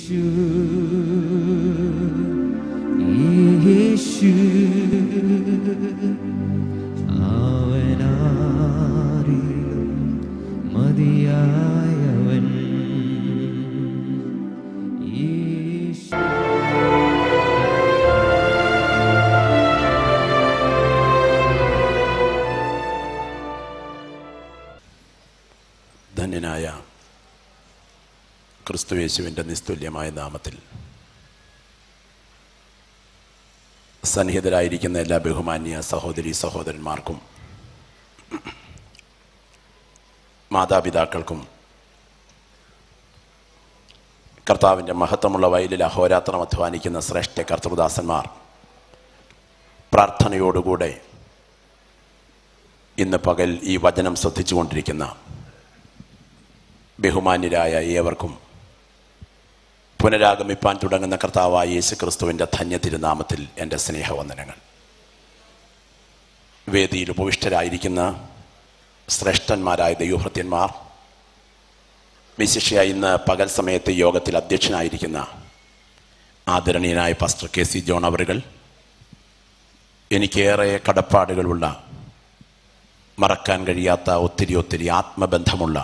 യേശു യേശു അവനാരിലും മതിയായവൻ യേശു ധന്യനായ ക്രിസ്തുയേശുവിൻ്റെ നിസ്തുല്യമായ നാമത്തിൽ സന്നിഹിതരായിരിക്കുന്ന എല്ലാ ബഹുമാന്യ സഹോദരി സഹോദരന്മാർക്കും മാതാപിതാക്കൾക്കും കർത്താവിൻ്റെ മഹത്വമുള്ള വയലിൽ അഹോരാത്രം അധ്വാനിക്കുന്ന ശ്രേഷ്ഠ കർത്തൃദാസന്മാർ പ്രാർത്ഥനയോടുകൂടെ ഇന്ന് പകൽ ഈ വചനം ശ്രദ്ധിച്ചുകൊണ്ടിരിക്കുന്ന ബഹുമാന്യരായ ഏവർക്കും പുനരാഗമിപ്പാൻ തുടങ്ങുന്ന കർത്താവായ യേശു ക്രിസ്തുവിൻ്റെ ധന്യ തിരുനാമത്തിൽ എൻ്റെ സ്നേഹവന്ദനങ്ങൾ വേദിയിൽ ഉപവിഷ്ടരായിരിക്കുന്ന ശ്രേഷ്ഠന്മാരായ ദൈവഭൃത്യന്മാർ വിശിഷ്യ ഇന്ന് പകൽ സമയത്ത് യോഗത്തിൽ അധ്യക്ഷനായിരിക്കുന്ന ആദരണീയനായ പാസ്റ്റർ കെ സി ജോൺ അവറുകൾ എനിക്കേറെ കടപ്പാടുകളുള്ള മറക്കാൻ കഴിയാത്ത ഒത്തിരി ഒത്തിരി ആത്മബന്ധമുള്ള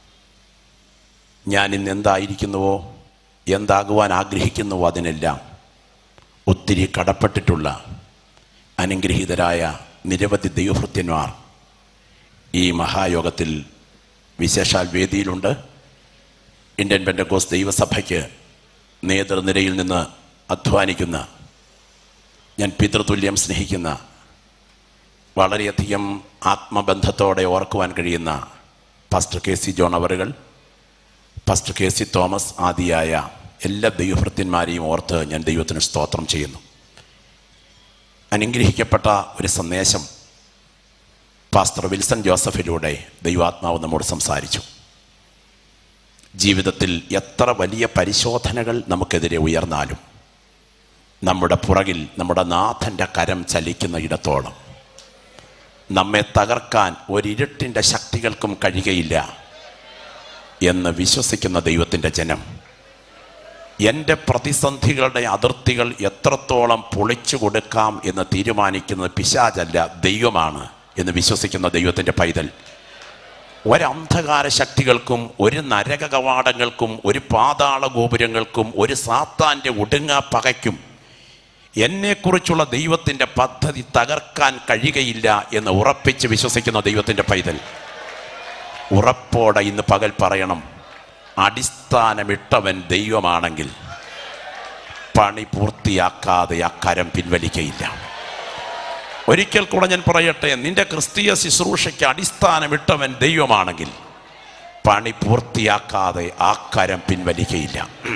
ഞാൻ ഇന്ന് എന്തായിരിക്കുന്നുവോ എന്താകുവാൻ ആഗ്രഹിക്കുന്നുവോ അതിനെല്ലാം ഒത്തിരി കടപ്പെട്ടിട്ടുള്ള അനുഗ്രഹീതരായ നിരവധി ദൈവഭൃത്യന്മാർ ഈ മഹായോഗത്തിൽ വിശേഷാൽ വേദിയിലുണ്ട് ഇന്ത്യൻ പെൻഡക്കോസ് ദൈവസഭയ്ക്ക് നേതൃനിരയിൽ നിന്ന് അധ്വാനിക്കുന്ന ഞാൻ പിതൃതുല്യം സ്നേഹിക്കുന്ന വളരെയധികം ആത്മബന്ധത്തോടെ ഓർക്കുവാൻ കഴിയുന്ന പാസ്റ്റർ കെ സി ജോൺ അവറുകൾ പാസ്റ്റർ കെ സി തോമസ് ആദിയായ എല്ലാ ദൈവഭൃത്യന്മാരെയും ഓർത്ത് ഞാൻ ദൈവത്തിന് സ്തോത്രം ചെയ്യുന്നു അനുഗ്രഹിക്കപ്പെട്ട ഒരു സന്ദേശം പാസ്റ്റർ വിൽസൺ ജോസഫിലൂടെ ദൈവാത്മാവ് നമ്മോട് സംസാരിച്ചു ജീവിതത്തിൽ എത്ര വലിയ പരിശോധനകൾ നമുക്കെതിരെ ഉയർന്നാലും നമ്മുടെ പുറകിൽ നമ്മുടെ നാഥൻ്റെ കരം ചലിക്കുന്ന ഇടത്തോളം നമ്മെ തകർക്കാൻ ഒരിരുട്ടിൻ്റെ ശക്തികൾക്കും കഴിയുകയില്ല എന്ന് വിശ്വസിക്കുന്ന ദൈവത്തിൻ്റെ ജനം എൻ്റെ പ്രതിസന്ധികളുടെ അതിർത്തികൾ എത്രത്തോളം പൊളിച്ചു കൊടുക്കാം എന്ന് തീരുമാനിക്കുന്നത് പിശാചല്ല ദൈവമാണ് എന്ന് വിശ്വസിക്കുന്ന ദൈവത്തിൻ്റെ പൈതൽ ഒരന്ധകാര ശക്തികൾക്കും ഒരു നരക കവാടങ്ങൾക്കും ഒരു പാതാള ഗോപുരങ്ങൾക്കും ഒരു സാത്താൻ്റെ ഒടുങ്ങ പകയ്ക്കും എന്നെക്കുറിച്ചുള്ള ദൈവത്തിൻ്റെ പദ്ധതി തകർക്കാൻ കഴിയുകയില്ല എന്ന് ഉറപ്പിച്ച് വിശ്വസിക്കുന്ന ദൈവത്തിൻ്റെ പൈതൽ ഉറപ്പോടെ ഇന്ന് പകൽ പറയണം അടിസ്ഥാനമിട്ടവൻ ദൈവമാണെങ്കിൽ പണി പൂർത്തിയാക്കാതെ അക്കരം പിൻവലിക്കയില്ല ഒരിക്കൽ കൂടെ ഞാൻ പറയട്ടെ നിന്റെ ക്രിസ്തീയ ശുശ്രൂഷയ്ക്ക് അടിസ്ഥാനമിട്ടവൻ ദൈവമാണെങ്കിൽ പണി പൂർത്തിയാക്കാതെ ആ കരം പിൻവലിക്കയില്ല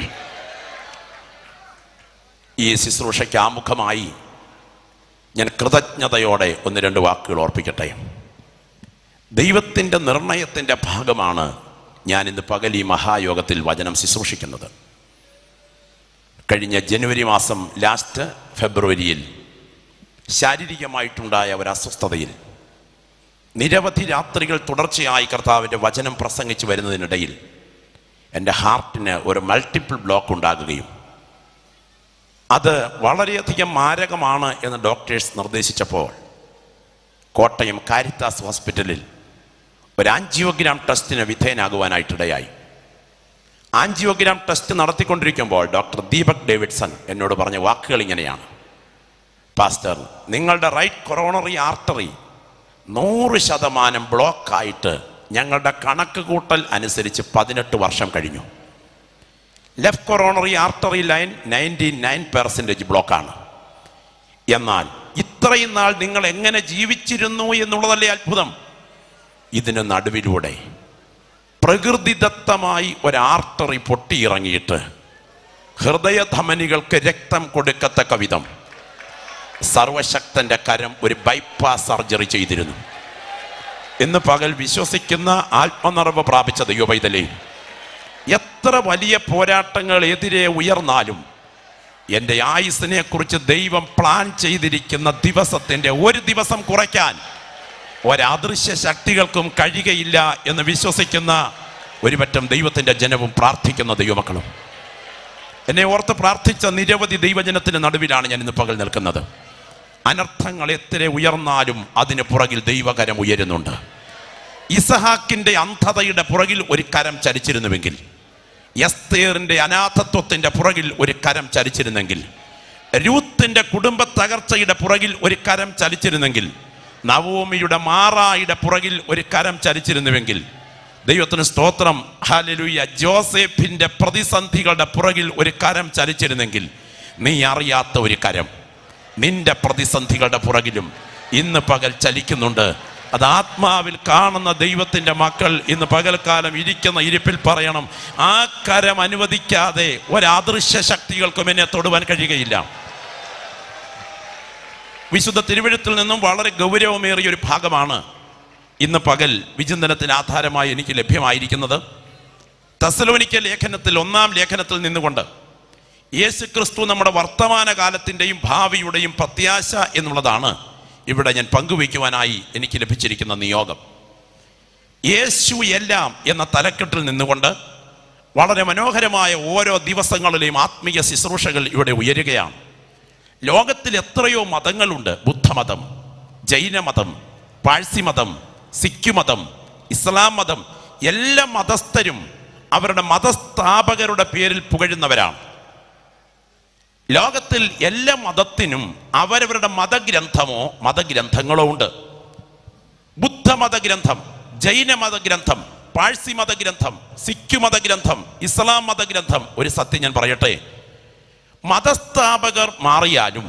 ഈ ശുശ്രൂഷയ്ക്ക് ആമുഖമായി ഞാൻ കൃതജ്ഞതയോടെ ഒന്ന് രണ്ട് വാക്കുകൾ ഓർപ്പിക്കട്ടെ ദൈവത്തിൻ്റെ നിർണയത്തിൻ്റെ ഭാഗമാണ് ഞാൻ ഇന്ന് പകൽ ഈ മഹായോഗത്തിൽ വചനം ശുശ്രൂഷിക്കുന്നത് കഴിഞ്ഞ ജനുവരി മാസം ലാസ്റ്റ് ഫെബ്രുവരിയിൽ ശാരീരികമായിട്ടുണ്ടായ ഒരു അസ്വസ്ഥതയിൽ നിരവധി രാത്രികൾ തുടർച്ചയായി കർത്താവിൻ്റെ വചനം പ്രസംഗിച്ചു വരുന്നതിനിടയിൽ എൻ്റെ ഹാർട്ടിന് ഒരു മൾട്ടിപ്പിൾ ബ്ലോക്ക് ഉണ്ടാകുകയും അത് വളരെയധികം മാരകമാണ് എന്ന് ഡോക്ടേഴ്സ് നിർദ്ദേശിച്ചപ്പോൾ കോട്ടയം കാരിത്താസ് ഹോസ്പിറ്റലിൽ ഒരു ആൻജിയോഗ്രാം ടെസ്റ്റിന് വിധേയനാകുവാനായിട്ടിടയായി ആൻജിയോഗ്രാം ടെസ്റ്റ് നടത്തിക്കൊണ്ടിരിക്കുമ്പോൾ ഡോക്ടർ ദീപക് ഡേവിഡ്സൺ എന്നോട് പറഞ്ഞ വാക്കുകൾ ഇങ്ങനെയാണ് പാസ്റ്റർ നിങ്ങളുടെ റൈറ്റ് കൊറോണറി ആർട്ടറി നൂറ് ശതമാനം ബ്ലോക്കായിട്ട് ഞങ്ങളുടെ കണക്ക് കൂട്ടൽ അനുസരിച്ച് പതിനെട്ട് വർഷം കഴിഞ്ഞു left coronary artery line ninety nine percentage ബ്ലോക്കാണ് എന്നാൽ ഇത്രയും നാൾ നിങ്ങൾ എങ്ങനെ ജീവിച്ചിരുന്നു എന്നുള്ളതല്ലേ അത്ഭുതം ഇതിന് നടുവിലൂടെ പ്രകൃതിദത്തമായി ഒരു ആർട്ടറി പൊട്ടിയിറങ്ങിയിട്ട് ഹൃദയധമനികൾക്ക് രക്തം കൊടുക്കത്തക്ക വിധം സർവശക്തന്റെ കരം ഒരു ബൈപ്പാസ് സർജറി ചെയ്തിരുന്നു എന്ന് പകൽ വിശ്വസിക്കുന്ന ആത്മനിറവ് പ്രാപിച്ച ദൈവപൈതലേ എത്ര വലിയ പോരാട്ടങ്ങൾ എതിരെ ഉയർന്നാലും എൻ്റെ ആയുസിനെ കുറിച്ച് ദൈവം പ്ലാൻ ചെയ്തിരിക്കുന്ന ദിവസത്തിൻ്റെ ഒരു ദിവസം കുറയ്ക്കാൻ ഒരദൃശ്യ ശക്തികൾക്കും കഴിയുകയില്ല എന്ന് വിശ്വസിക്കുന്ന ഒരുപറ്റം ദൈവത്തിൻ്റെ ജനവും പ്രാർത്ഥിക്കുന്ന ദൈവമക്കളും എന്നെ ഓർത്ത് പ്രാർത്ഥിച്ച നിരവധി ദൈവജനത്തിന് നടുവിലാണ് ഞാൻ ഇന്ന് പകൽ നിൽക്കുന്നത് അനർത്ഥങ്ങൾ എത്ര ഉയർന്നാലും അതിന് പുറകിൽ ദൈവകരം ഉയരുന്നുണ്ട് ഇസഹാക്കിന്റെ അന്ധതയുടെ പുറകിൽ ഒരു കരം ചലിച്ചിരുന്നുവെങ്കിൽ എസ്തേറിന്റെ അനാഥത്വത്തിന്റെ പുറകിൽ ഒരു കരം ചലിച്ചിരുന്നെങ്കിൽ രൂത്തിന്റെ കുടുംബ തകർച്ചയുടെ പുറകിൽ ഒരു കരം ചലിച്ചിരുന്നെങ്കിൽ നവോമിയുടെ മാറായുടെ പുറകിൽ ഒരു കരം ചലിച്ചിരുന്നുവെങ്കിൽ ദൈവത്തിന് സ്തോത്രം ഹാലലുയ ജോസഫിന്റെ പ്രതിസന്ധികളുടെ പുറകിൽ ഒരു കരം ചലിച്ചിരുന്നെങ്കിൽ നീ അറിയാത്ത ഒരു കരം നിന്റെ പ്രതിസന്ധികളുടെ പുറകിലും ഇന്ന് പകൽ ചലിക്കുന്നുണ്ട് അത് ആത്മാവിൽ കാണുന്ന ദൈവത്തിന്റെ മക്കൾ ഇന്ന് പകൽക്കാലം ഇരിക്കുന്ന ഇരിപ്പിൽ പറയണം ആ കരം അനുവദിക്കാതെ ഒരദൃശ്യ ശക്തികൾക്കും എന്നെ തൊടുവാൻ കഴിയുകയില്ല വിശുദ്ധ തിരുവഴുത്തിൽ നിന്നും വളരെ ഗൗരവമേറിയ ഒരു ഭാഗമാണ് ഇന്ന് പകൽ വിചിന്തനത്തിന് ആധാരമായി എനിക്ക് ലഭ്യമായിരിക്കുന്നത് തസലോനിക്ക ലേഖനത്തിൽ ഒന്നാം ലേഖനത്തിൽ നിന്നുകൊണ്ട് യേശു ക്രിസ്തു നമ്മുടെ വർത്തമാന കാലത്തിൻ്റെയും ഭാവിയുടെയും പ്രത്യാശ എന്നുള്ളതാണ് ഇവിടെ ഞാൻ പങ്കുവയ്ക്കുവാനായി എനിക്ക് ലഭിച്ചിരിക്കുന്ന നിയോഗം യേശു എല്ലാം എന്ന തലക്കെട്ടിൽ നിന്നുകൊണ്ട് വളരെ മനോഹരമായ ഓരോ ദിവസങ്ങളിലെയും ആത്മീയ ശുശ്രൂഷകൾ ഇവിടെ ഉയരുകയാണ് ലോകത്തിൽ എത്രയോ മതങ്ങളുണ്ട് ബുദ്ധമതം ജൈനമതം പാഴ്സി മതം സിഖ് മതം ഇസ്ലാം മതം എല്ലാ മതസ്ഥരും അവരുടെ മതസ്ഥാപകരുടെ പേരിൽ പുകഴുന്നവരാണ് ലോകത്തിൽ എല്ലാ മതത്തിനും അവരവരുടെ മതഗ്രന്ഥമോ മതഗ്രന്ഥങ്ങളോ ഉണ്ട് ബുദ്ധമത ഗ്രന്ഥം ജൈന മതഗ്രന്ഥം പാഴ്സി മതഗ്രന്ഥം സിഖ് മതഗ്രന്ഥം ഇസ്ലാം മതഗ്രന്ഥം ഒരു സത്യം ഞാൻ പറയട്ടെ മതസ്ഥാപകർ മാറിയാലും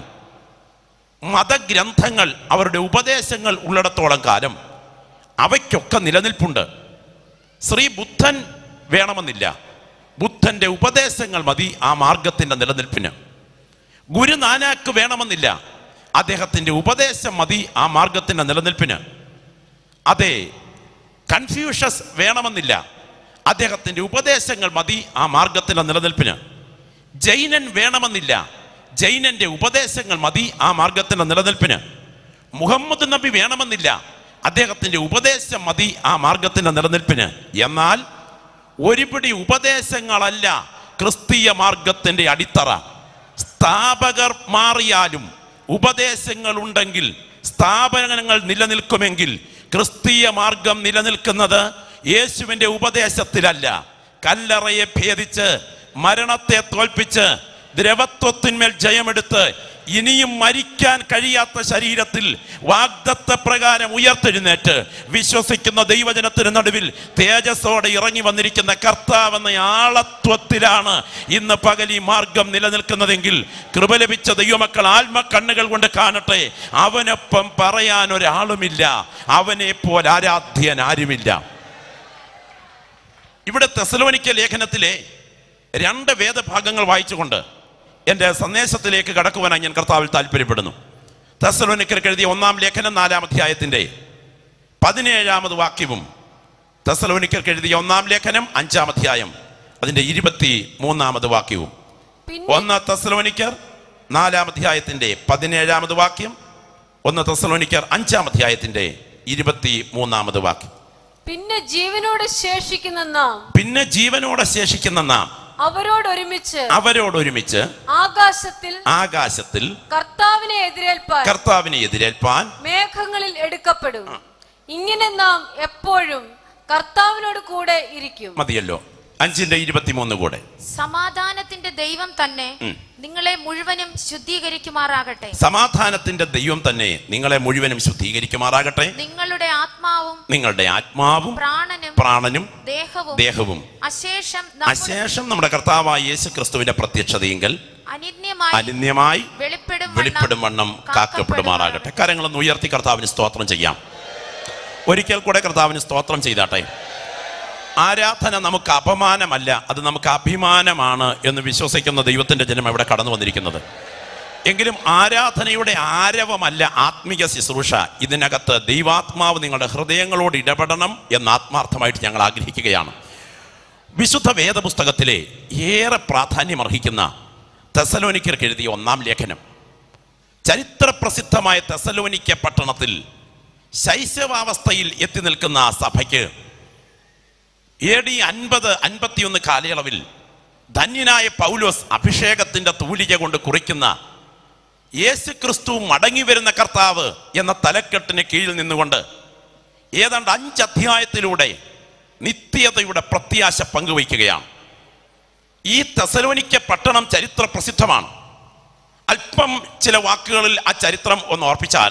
മതഗ്രന്ഥങ്ങൾ അവരുടെ ഉപദേശങ്ങൾ ഉള്ളിടത്തോളം കാലം അവയ്ക്കൊക്കെ നിലനിൽപ്പുണ്ട് ശ്രീ ബുദ്ധൻ വേണമെന്നില്ല ബുദ്ധന്റെ ഉപദേശങ്ങൾ മതി ആ മാർഗത്തിന്റെ നിലനിൽപ്പിന് ഗുരുനാനാക്ക് വേണമെന്നില്ല അദ്ദേഹത്തിന്റെ ഉപദേശം മതി ആ മാർഗത്തിന്റെ നിലനിൽപ്പിന് അതെ കൺഫ്യൂഷസ് വേണമെന്നില്ല അദ്ദേഹത്തിന്റെ ഉപദേശങ്ങൾ മതി ആ മാർഗത്തിന്റെ നിലനിൽപ്പിന് ജൈനൻ വേണമെന്നില്ല ജൈനന്റെ ഉപദേശങ്ങൾ മതി ആ മാർഗത്തിന്റെ നിലനിൽപ്പിന് മുഹമ്മദ് നബി വേണമെന്നില്ല അദ്ദേഹത്തിന്റെ ഉപദേശം മതി ആ മാർഗത്തിന്റെ നിലനിൽപ്പിന് എന്നാൽ ഒരുപിടി ഉപദേശങ്ങളല്ല ക്രിസ്തീയ മാർഗത്തിന്റെ അടിത്തറ സ്ഥാപകർ മാറിയാലും ഉപദേശങ്ങൾ ഉണ്ടെങ്കിൽ സ്ഥാപനങ്ങൾ നിലനിൽക്കുമെങ്കിൽ ക്രിസ്തീയ മാർഗം നിലനിൽക്കുന്നത് യേശുവിന്റെ ഉപദേശത്തിലല്ല കല്ലറയെ ഭേദിച്ച് മരണത്തെ തോൽപ്പിച്ച് ദ്രവത്വത്തിന്മേൽ ജയമെടുത്ത് ഇനിയും മരിക്കാൻ കഴിയാത്ത ശരീരത്തിൽ വാഗ്ദത്ത പ്രകാരം ഉയർത്തെഴുന്നേറ്റ് വിശ്വസിക്കുന്ന ദൈവജനത്തിന് നടുവിൽ തേജസ്സോടെ ഇറങ്ങി വന്നിരിക്കുന്ന കർത്താവെന്ന ആളത്വത്തിലാണ് ഇന്ന് പകൽ ഈ മാർഗം നിലനിൽക്കുന്നതെങ്കിൽ കൃപ ലഭിച്ച ദൈവമക്കൾ ആത്മക്കണ്ണുകൾ കൊണ്ട് കാണട്ടെ അവനൊപ്പം പറയാൻ ഒരാളുമില്ല അവനെ പോലെ ആരാധ്യൻ ആരുമില്ല ഇവിടെ തെസലോനിക്ക ലേഖനത്തിലെ രണ്ട് വേദഭാഗങ്ങൾ വായിച്ചുകൊണ്ട് എൻ്റെ സന്ദേശത്തിലേക്ക് കടക്കുവാനായി ഞാൻ കർത്താവിൽ താല്പര്യപ്പെടുന്നു തെസലോനിക്കർക്ക് എഴുതിയ ഒന്നാം ലേഖനം നാലാം അധ്യായത്തിൻ്റെ പതിനേഴാമത് വാക്യവും തെസലോനിക്കർക്ക് എഴുതിയ ഒന്നാം ലേഖനം അഞ്ചാം അധ്യായം അതിൻ്റെ ഇരുപത്തി മൂന്നാമത് വാക്യവും പിന്നെ ഒന്ന് തെസലോനിക്കർ നാലാം അധ്യായത്തിൻ്റെ പതിനേഴാമത് വാക്യം ഒന്ന് തെസലോനിക്കർ അഞ്ചാം അധ്യായത്തിൻ്റെ ഇരുപത്തി മൂന്നാമത് വാക്യം പിന്നെ ജീവനോട് ശേഷിക്കുന്ന നാം പിന്നെ ജീവനോടെ ശേഷിക്കുന്ന നാം അവരോടൊരുമിച്ച് അവരോടൊരുമിച്ച് ആകാശത്തിൽ ആകാശത്തിൽ കർത്താവിനെ എതിരേൽപ്പാൻ കർത്താവിനെ എതിരേൽപ്പാൻ മേഘങ്ങളിൽ എടുക്കപ്പെടും ഇങ്ങനെ നാം എപ്പോഴും കർത്താവിനോട് കൂടെ ഇരിക്കും മതിയല്ലോ അഞ്ചിന്റെ ഇരുപത്തിമൂന്ന് കൂടെ സമാധാനത്തിന്റെ ദൈവം തന്നെ ഉം. നിങ്ങളെ മുഴുവനും ശുദ്ധീകരിക്കുമാറാകട്ടെ സമാധാനത്തിന്റെ ദൈവം തന്നെ നിങ്ങളെ മുഴുവനും ശുദ്ധീകരിക്കുമാറാകട്ടെ നിങ്ങളുടെ ആത്മാവും നിങ്ങളുടെ ആത്മാവും പ്രാണനും പ്രാണനും ദേഹവും ദേഹവും അശേഷം നമ്മുടെ അശേഷം നമ്മുടെ കർത്താവായ യേശു ക്രിസ്തുവിന്റെ പ്രത്യക്ഷതയെങ്കിൽ അനിന്യമായി അനിന്യമായി വെളിപ്പെടും വെളിപ്പെടും വണ്ണം കാക്കപ്പെടുമാറാകട്ടെ കരങ്ങളൊന്ന് ഉയർത്തി കർത്താവിന് സ്തോത്രം ചെയ്യാം ഒരിക്കൽ കൂടെ കർത്താവിന് സ്തോത്രം ചെയ്താട്ടെ ആരാധന നമുക്ക് അപമാനമല്ല അത് നമുക്ക് അഭിമാനമാണ് എന്ന് വിശ്വസിക്കുന്ന ദൈവത്തിന്റെ ജനം ഇവിടെ കടന്നു വന്നിരിക്കുന്നത് എങ്കിലും ആരാധനയുടെ ആരവമല്ല ആത്മീയ ശുശ്രൂഷ ഇതിനകത്ത് ദൈവാത്മാവ് നിങ്ങളുടെ ഹൃദയങ്ങളോട് ഇടപെടണം എന്ന് ആത്മാർത്ഥമായിട്ട് ഞങ്ങൾ ആഗ്രഹിക്കുകയാണ് വിശുദ്ധ വേദപുസ്തകത്തിലെ ഏറെ പ്രാധാന്യമർഹിക്കുന്ന തെസലോനിക്കർക്ക് എഴുതിയ ഒന്നാം ലേഖനം ചരിത്രപ്രസിദ്ധമായ തെസലോനിക്ക പട്ടണത്തിൽ ശൈശവാവസ്ഥയിൽ എത്തി നിൽക്കുന്ന ആ സഭയ്ക്ക് എ ഡി അൻപത് അൻപത്തിയൊന്ന് കാലയളവിൽ ധന്യനായ പൗലോസ് അഭിഷേകത്തിന്റെ തൂലിക കൊണ്ട് കുറിക്കുന്ന യേശു ക്രിസ്തു മടങ്ങി വരുന്ന കർത്താവ് എന്ന തലക്കെട്ടിന് കീഴിൽ നിന്നുകൊണ്ട് ഏതാണ്ട് അഞ്ച് അധ്യായത്തിലൂടെ നിത്യതയുടെ പ്രത്യാശ പങ്കുവയ്ക്കുകയാണ് ഈ തെസലോനിക്ക പട്ടണം ചരിത്ര പ്രസിദ്ധമാണ് അല്പം ചില വാക്കുകളിൽ ആ ചരിത്രം ഒന്ന് ഓർപ്പിച്ചാൽ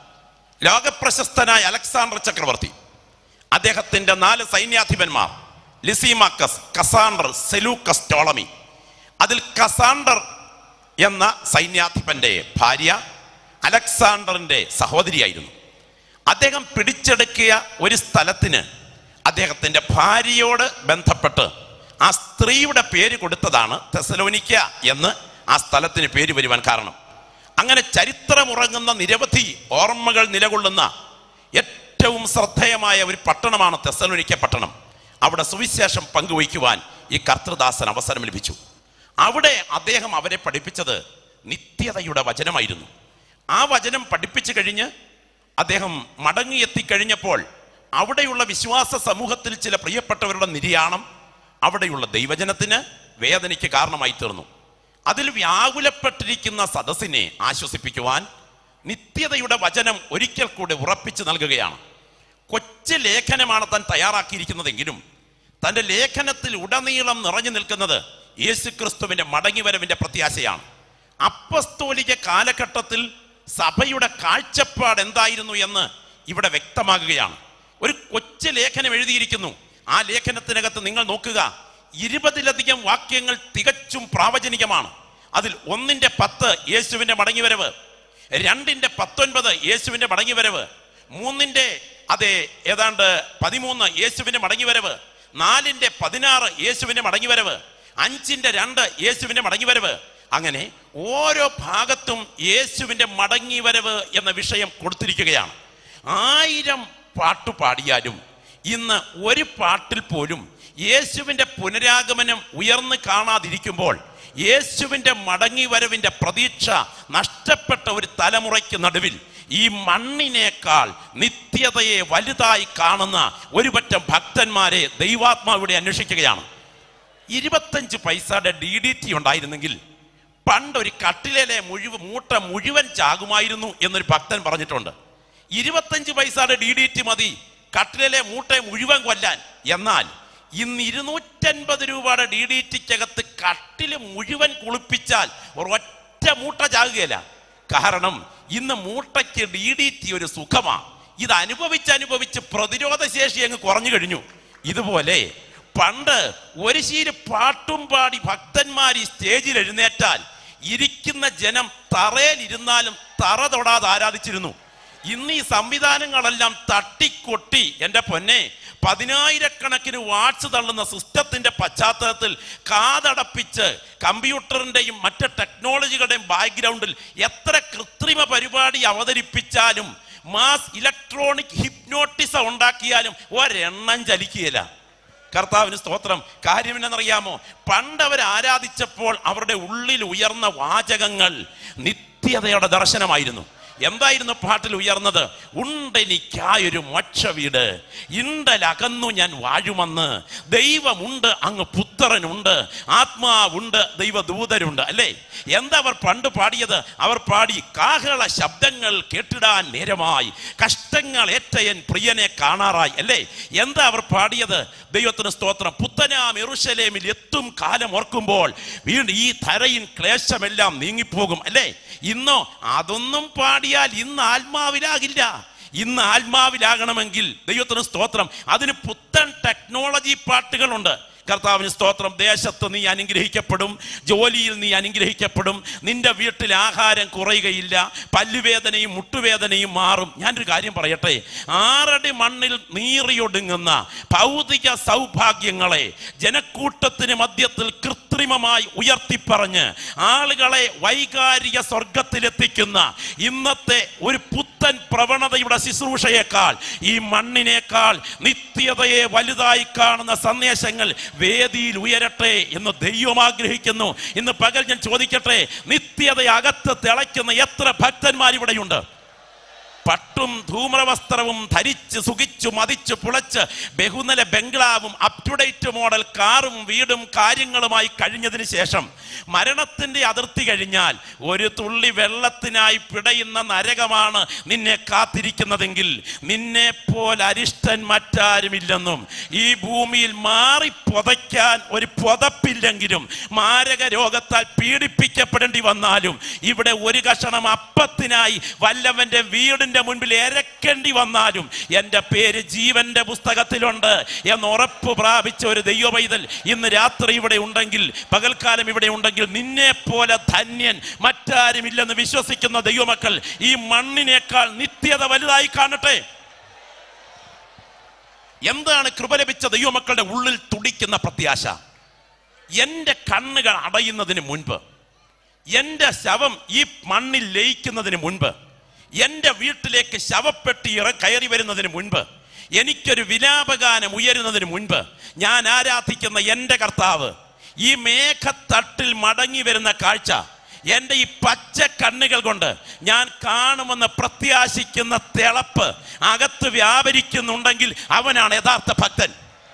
ലോകപ്രശസ്തനായ അലക്സാണ്ടർ ചക്രവർത്തി അദ്ദേഹത്തിന്റെ നാല് സൈന്യാധിപന്മാർ ലിസിമാക്കസ് കസാണ്ടർ സെലൂക്കസ് ടോളമി അതിൽ കസാണ്ടർ എന്ന സൈന്യാധിപന്റെ ഭാര്യ അലക്സാണ്ടറിന്റെ സഹോദരിയായിരുന്നു അദ്ദേഹം പിടിച്ചെടുക്കിയ ഒരു സ്ഥലത്തിന് അദ്ദേഹത്തിന്റെ ഭാര്യയോട് ബന്ധപ്പെട്ട് ആ സ്ത്രീയുടെ പേര് കൊടുത്തതാണ് തെസലോനിക്ക എന്ന് ആ സ്ഥലത്തിന് പേര് വരുവാൻ കാരണം അങ്ങനെ ചരിത്രമുറങ്ങുന്ന നിരവധി ഓർമ്മകൾ നിലകൊള്ളുന്ന ഏറ്റവും ശ്രദ്ധേയമായ ഒരു പട്ടണമാണ് തെസലോനിക്ക പട്ടണം അവിടെ സുവിശേഷം പങ്കുവയ്ക്കുവാൻ ഈ കർത്തൃദാസൻ അവസരം ലഭിച്ചു അവിടെ അദ്ദേഹം അവരെ പഠിപ്പിച്ചത് നിത്യതയുടെ വചനമായിരുന്നു ആ വചനം പഠിപ്പിച്ചു കഴിഞ്ഞ് അദ്ദേഹം മടങ്ങി എത്തിക്കഴിഞ്ഞപ്പോൾ അവിടെയുള്ള വിശ്വാസ സമൂഹത്തിൽ ചില പ്രിയപ്പെട്ടവരുടെ നിര്യാണം അവിടെയുള്ള ദൈവജനത്തിന് വേദനയ്ക്ക് കാരണമായി തീർന്നു അതിൽ വ്യാകുലപ്പെട്ടിരിക്കുന്ന സദസ്സിനെ ആശ്വസിപ്പിക്കുവാൻ നിത്യതയുടെ വചനം ഒരിക്കൽ കൂടെ ഉറപ്പിച്ചു നൽകുകയാണ് കൊച്ചു ലേഖനമാണ് താൻ തയ്യാറാക്കിയിരിക്കുന്നതെങ്കിലും തന്റെ ലേഖനത്തിൽ ഉടനീളം നിറഞ്ഞു നിൽക്കുന്നത് യേശുക്രിസ്തുവിന്റെ മടങ്ങിവരവിന്റെ പ്രത്യാശയാണ് അപ്പസ്തോലിക കാലഘട്ടത്തിൽ സഭയുടെ കാഴ്ചപ്പാട് എന്തായിരുന്നു എന്ന് ഇവിടെ വ്യക്തമാകുകയാണ് ഒരു കൊച്ചു ലേഖനം എഴുതിയിരിക്കുന്നു ആ ലേഖനത്തിനകത്ത് നിങ്ങൾ നോക്കുക ഇരുപതിലധികം വാക്യങ്ങൾ തികച്ചും പ്രാവചനികമാണ് അതിൽ ഒന്നിന്റെ പത്ത് യേശുവിന്റെ മടങ്ങിവരവ് രണ്ടിന്റെ പത്തൊൻപത് യേശുവിന്റെ മടങ്ങിവരവ് മൂന്നിന്റെ അതെ ഏതാണ്ട് പതിമൂന്ന് യേശുവിന്റെ മടങ്ങിവരവ് നാലിന്റെ പതിനാറ് യേശുവിന്റെ മടങ്ങിവരവ് അഞ്ചിന്റെ രണ്ട് യേശുവിന്റെ മടങ്ങിവരവ് അങ്ങനെ ഓരോ ഭാഗത്തും യേശുവിന്റെ മടങ്ങിവരവ് എന്ന വിഷയം കൊടുത്തിരിക്കുകയാണ് ആയിരം പാട്ട് പാടിയാലും ഇന്ന് ഒരു പാട്ടിൽ പോലും യേശുവിന്റെ പുനരാഗമനം ഉയർന്നു കാണാതിരിക്കുമ്പോൾ യേശുവിന്റെ മടങ്ങിവരവിന്റെ പ്രതീക്ഷ നഷ്ടപ്പെട്ട ഒരു തലമുറയ്ക്ക് നടുവിൽ ഈ മണ്ണിനേക്കാൾ നിത്യതയെ വലുതായി കാണുന്ന ഒരു പറ്റം ഭക്തന്മാരെ ദൈവാത്മാവിടെ അന്വേഷിക്കുകയാണ് ഇരുപത്തഞ്ച് പൈസയുടെ ഡി ഡി ടി ഉണ്ടായിരുന്നെങ്കിൽ പണ്ട് ഒരു കട്ടിലെ മുഴുവൻ മൂട്ട മുഴുവൻ ചാകുമായിരുന്നു എന്നൊരു ഭക്തൻ പറഞ്ഞിട്ടുണ്ട് ഇരുപത്തഞ്ച് പൈസയുടെ ഡി ഡി ടി മതി കട്ടിലെ മൂട്ടെ മുഴുവൻ കൊല്ലാൻ എന്നാൽ ഇന്ന് ഇരുന്നൂറ്റൻപത് രൂപയുടെ ഡി ഡി ടിക്കകത്ത് കട്ടില് മുഴുവൻ കുളിപ്പിച്ചാൽ ഒരൊറ്റ മൂട്ട ചാകുകയില്ല കാരണം ഇന്ന് മൂട്ടയ്ക്ക് ഡി ഡി ടി ഒരു സുഖമാ ഇത് അനുഭവിച്ച് അനുഭവിച്ച് പ്രതിരോധ ശേഷി അങ്ങ് കുറഞ്ഞു കഴിഞ്ഞു ഇതുപോലെ പണ്ട് ഒരു ശീല് പാട്ടും പാടി ഭക്തന്മാർ ഈ സ്റ്റേജിൽ എഴുന്നേറ്റാൽ ഇരിക്കുന്ന ജനം തറയിലിരുന്നാലും തറ തൊടാതെ ആരാധിച്ചിരുന്നു ഇന്ന് ഈ സംവിധാനങ്ങളെല്ലാം തട്ടിക്കൊട്ടി എൻ്റെ പൊന്നെ പതിനായിരക്കണക്കിന് വാട്സ് തള്ളുന്ന സിസ്റ്റത്തിന്റെ പശ്ചാത്തലത്തിൽ കാതടപ്പിച്ച് കമ്പ്യൂട്ടറിന്റെയും മറ്റ് ടെക്നോളജികളുടെയും ബാക്ക്ഗ്രൗണ്ടിൽ എത്ര കൃത്രിമ പരിപാടി അവതരിപ്പിച്ചാലും മാസ് ഇലക്ട്രോണിക് ഹിപ്നോട്ടിസം ഉണ്ടാക്കിയാലും ഒരെണ്ണം ചലിക്കുകയില്ല കർത്താവിന് സ്തോത്രം കാര്യം എന്നറിയാമോ പണ്ട് അവർ ആരാധിച്ചപ്പോൾ അവരുടെ ഉള്ളിൽ ഉയർന്ന വാചകങ്ങൾ നിത്യതയുടെ ദർശനമായിരുന്നു എന്തായിരുന്നു പാട്ടിൽ ഉയർന്നത് ഉണ്ടെനിക്കായൊരു മോക്ഷ വീട് ഇണ്ടലകന്നു ഞാൻ വാഴുമെന്ന് ദൈവമുണ്ട് അങ്ങ് പുത്രനുണ്ട് ആത്മാവുണ്ട് ദൈവദൂതരുണ്ട് അല്ലേ എന്താ അവർ പണ്ട് പാടിയത് അവർ പാടി കാഹള ശബ്ദങ്ങൾ കേട്ടിടാൻ നേരമായി കഷ്ടങ്ങൾ ഏറ്റയൻ പ്രിയനെ കാണാറായി അല്ലേ എന്താ അവർ പാടിയത് ദൈവത്തിന് സ്തോത്രം പുത്തനാം എറുശലേമിൽ എത്തും കാലം ഓർക്കുമ്പോൾ വീണ്ടും ഈ ധരയിൻ ക്ലേശമെല്ലാം നീങ്ങിപ്പോകും അല്ലേ ഇന്നോ അതൊന്നും പാടിയാൽ ഇന്ന് ആത്മാവിലാകില്ല ഇന്ന് ആത്മാവിലാകണമെങ്കിൽ ദൈവത്തിന് സ്തോത്രം അതിന് പുത്തൻ ടെക്നോളജി പാട്ടുകളുണ്ട് കർത്താവിന് സ്തോത്രം ദേശത്ത് നീ അനുഗ്രഹിക്കപ്പെടും ജോലിയിൽ നീ അനുഗ്രഹിക്കപ്പെടും നിന്റെ വീട്ടിൽ ആഹാരം കുറയുകയില്ല പല്ലുവേദനയും മുട്ടുവേദനയും മാറും ഞാനൊരു കാര്യം പറയട്ടെ ആറടി മണ്ണിൽ നീറിയൊടുങ്ങുന്ന ഭൗതിക സൗഭാഗ്യങ്ങളെ ജനക്കൂട്ടത്തിന് മധ്യത്തിൽ കൃത്രിമമായി ഉയർത്തിപ്പറഞ്ഞ് ആളുകളെ വൈകാരിക സ്വർഗത്തിലെത്തിക്കുന്ന ഇന്നത്തെ ഒരു പുത്തൻ പ്രവണതയുടെ ശുശ്രൂഷയേക്കാൾ ഈ മണ്ണിനേക്കാൾ നിത്യതയെ വലുതായി കാണുന്ന സന്ദേശങ്ങൾ വേദിയിൽ ഉയരട്ടെ എന്ന് ദൈവം ആഗ്രഹിക്കുന്നു ഇന്ന് പകൽ ഞാൻ ചോദിക്കട്ടെ നിത്യത അകത്ത് തിളയ്ക്കുന്ന എത്ര ഭക്തന്മാർ ഇവിടെയുണ്ട് പട്ടും ധൂമ്രവസ്ത്രവും ധരിച്ച് സുഖിച്ചു മതിച്ചു പുളച്ച് ബഹുനില ബംഗ്ലാവും അപ് ടു ഡേറ്റ് മോഡൽ കാറും വീടും കാര്യങ്ങളുമായി കഴിഞ്ഞതിന് ശേഷം മരണത്തിന്റെ അതിർത്തി കഴിഞ്ഞാൽ ഒരു തുള്ളി വെള്ളത്തിനായി പിടയുന്ന നരകമാണ് നിന്നെ കാത്തിരിക്കുന്നതെങ്കിൽ നിന്നെ പോലെ അരിഷ്ടൻ മറ്റാരുമില്ലെന്നും ഈ ഭൂമിയിൽ മാറി പുതയ്ക്കാൻ ഒരു പുതപ്പില്ലെങ്കിലും മാരക രോഗത്താൽ പീഡിപ്പിക്കപ്പെടേണ്ടി വന്നാലും ഇവിടെ ഒരു കഷണം അപ്പത്തിനായി വല്ലവന്റെ വീടിന്റെ മുൻപിൽ എരക്കേണ്ടി വന്നാലും എൻ്റെ പേര് ജീവന്റെ പുസ്തകത്തിലുണ്ട് എന്ന് ഉറപ്പ് പ്രാപിച്ച ഒരു ദൈവപൈതൽ ഇന്ന് രാത്രി ഇവിടെ ഉണ്ടെങ്കിൽ പകൽക്കാലം ഇവിടെ ഉണ്ടെങ്കിൽ നിന്നെ പോലെ ധന്യൻ മറ്റാരുമില്ലെന്ന് വിശ്വസിക്കുന്ന ദൈവമക്കൾ ഈ മണ്ണിനേക്കാൾ നിത്യത വലുതായി കാണട്ടെ എന്താണ് കൃപ ലഭിച്ച ദൈവമക്കളുടെ ഉള്ളിൽ തുടിക്കുന്ന പ്രത്യാശ എൻ്റെ കണ്ണുകൾ അടയുന്നതിന് മുൻപ് എൻ്റെ ശവം ഈ മണ്ണിൽ ലയിക്കുന്നതിന് മുൻപ് എൻ്റെ വീട്ടിലേക്ക് ശവപ്പെട്ടി ഇറ കയറി വരുന്നതിന് മുൻപ് എനിക്കൊരു വിലാപഗാനം ഉയരുന്നതിന് മുൻപ് ഞാൻ ആരാധിക്കുന്ന എൻ്റെ കർത്താവ് ഈ മേഘത്തട്ടിൽ മടങ്ങി വരുന്ന കാഴ്ച എൻ്റെ ഈ പച്ച കണ്ണുകൾ കൊണ്ട് ഞാൻ കാണുമെന്ന് പ്രത്യാശിക്കുന്ന തിളപ്പ് അകത്ത് വ്യാപരിക്കുന്നുണ്ടെങ്കിൽ അവനാണ് യഥാർത്ഥ ഭക്തൻ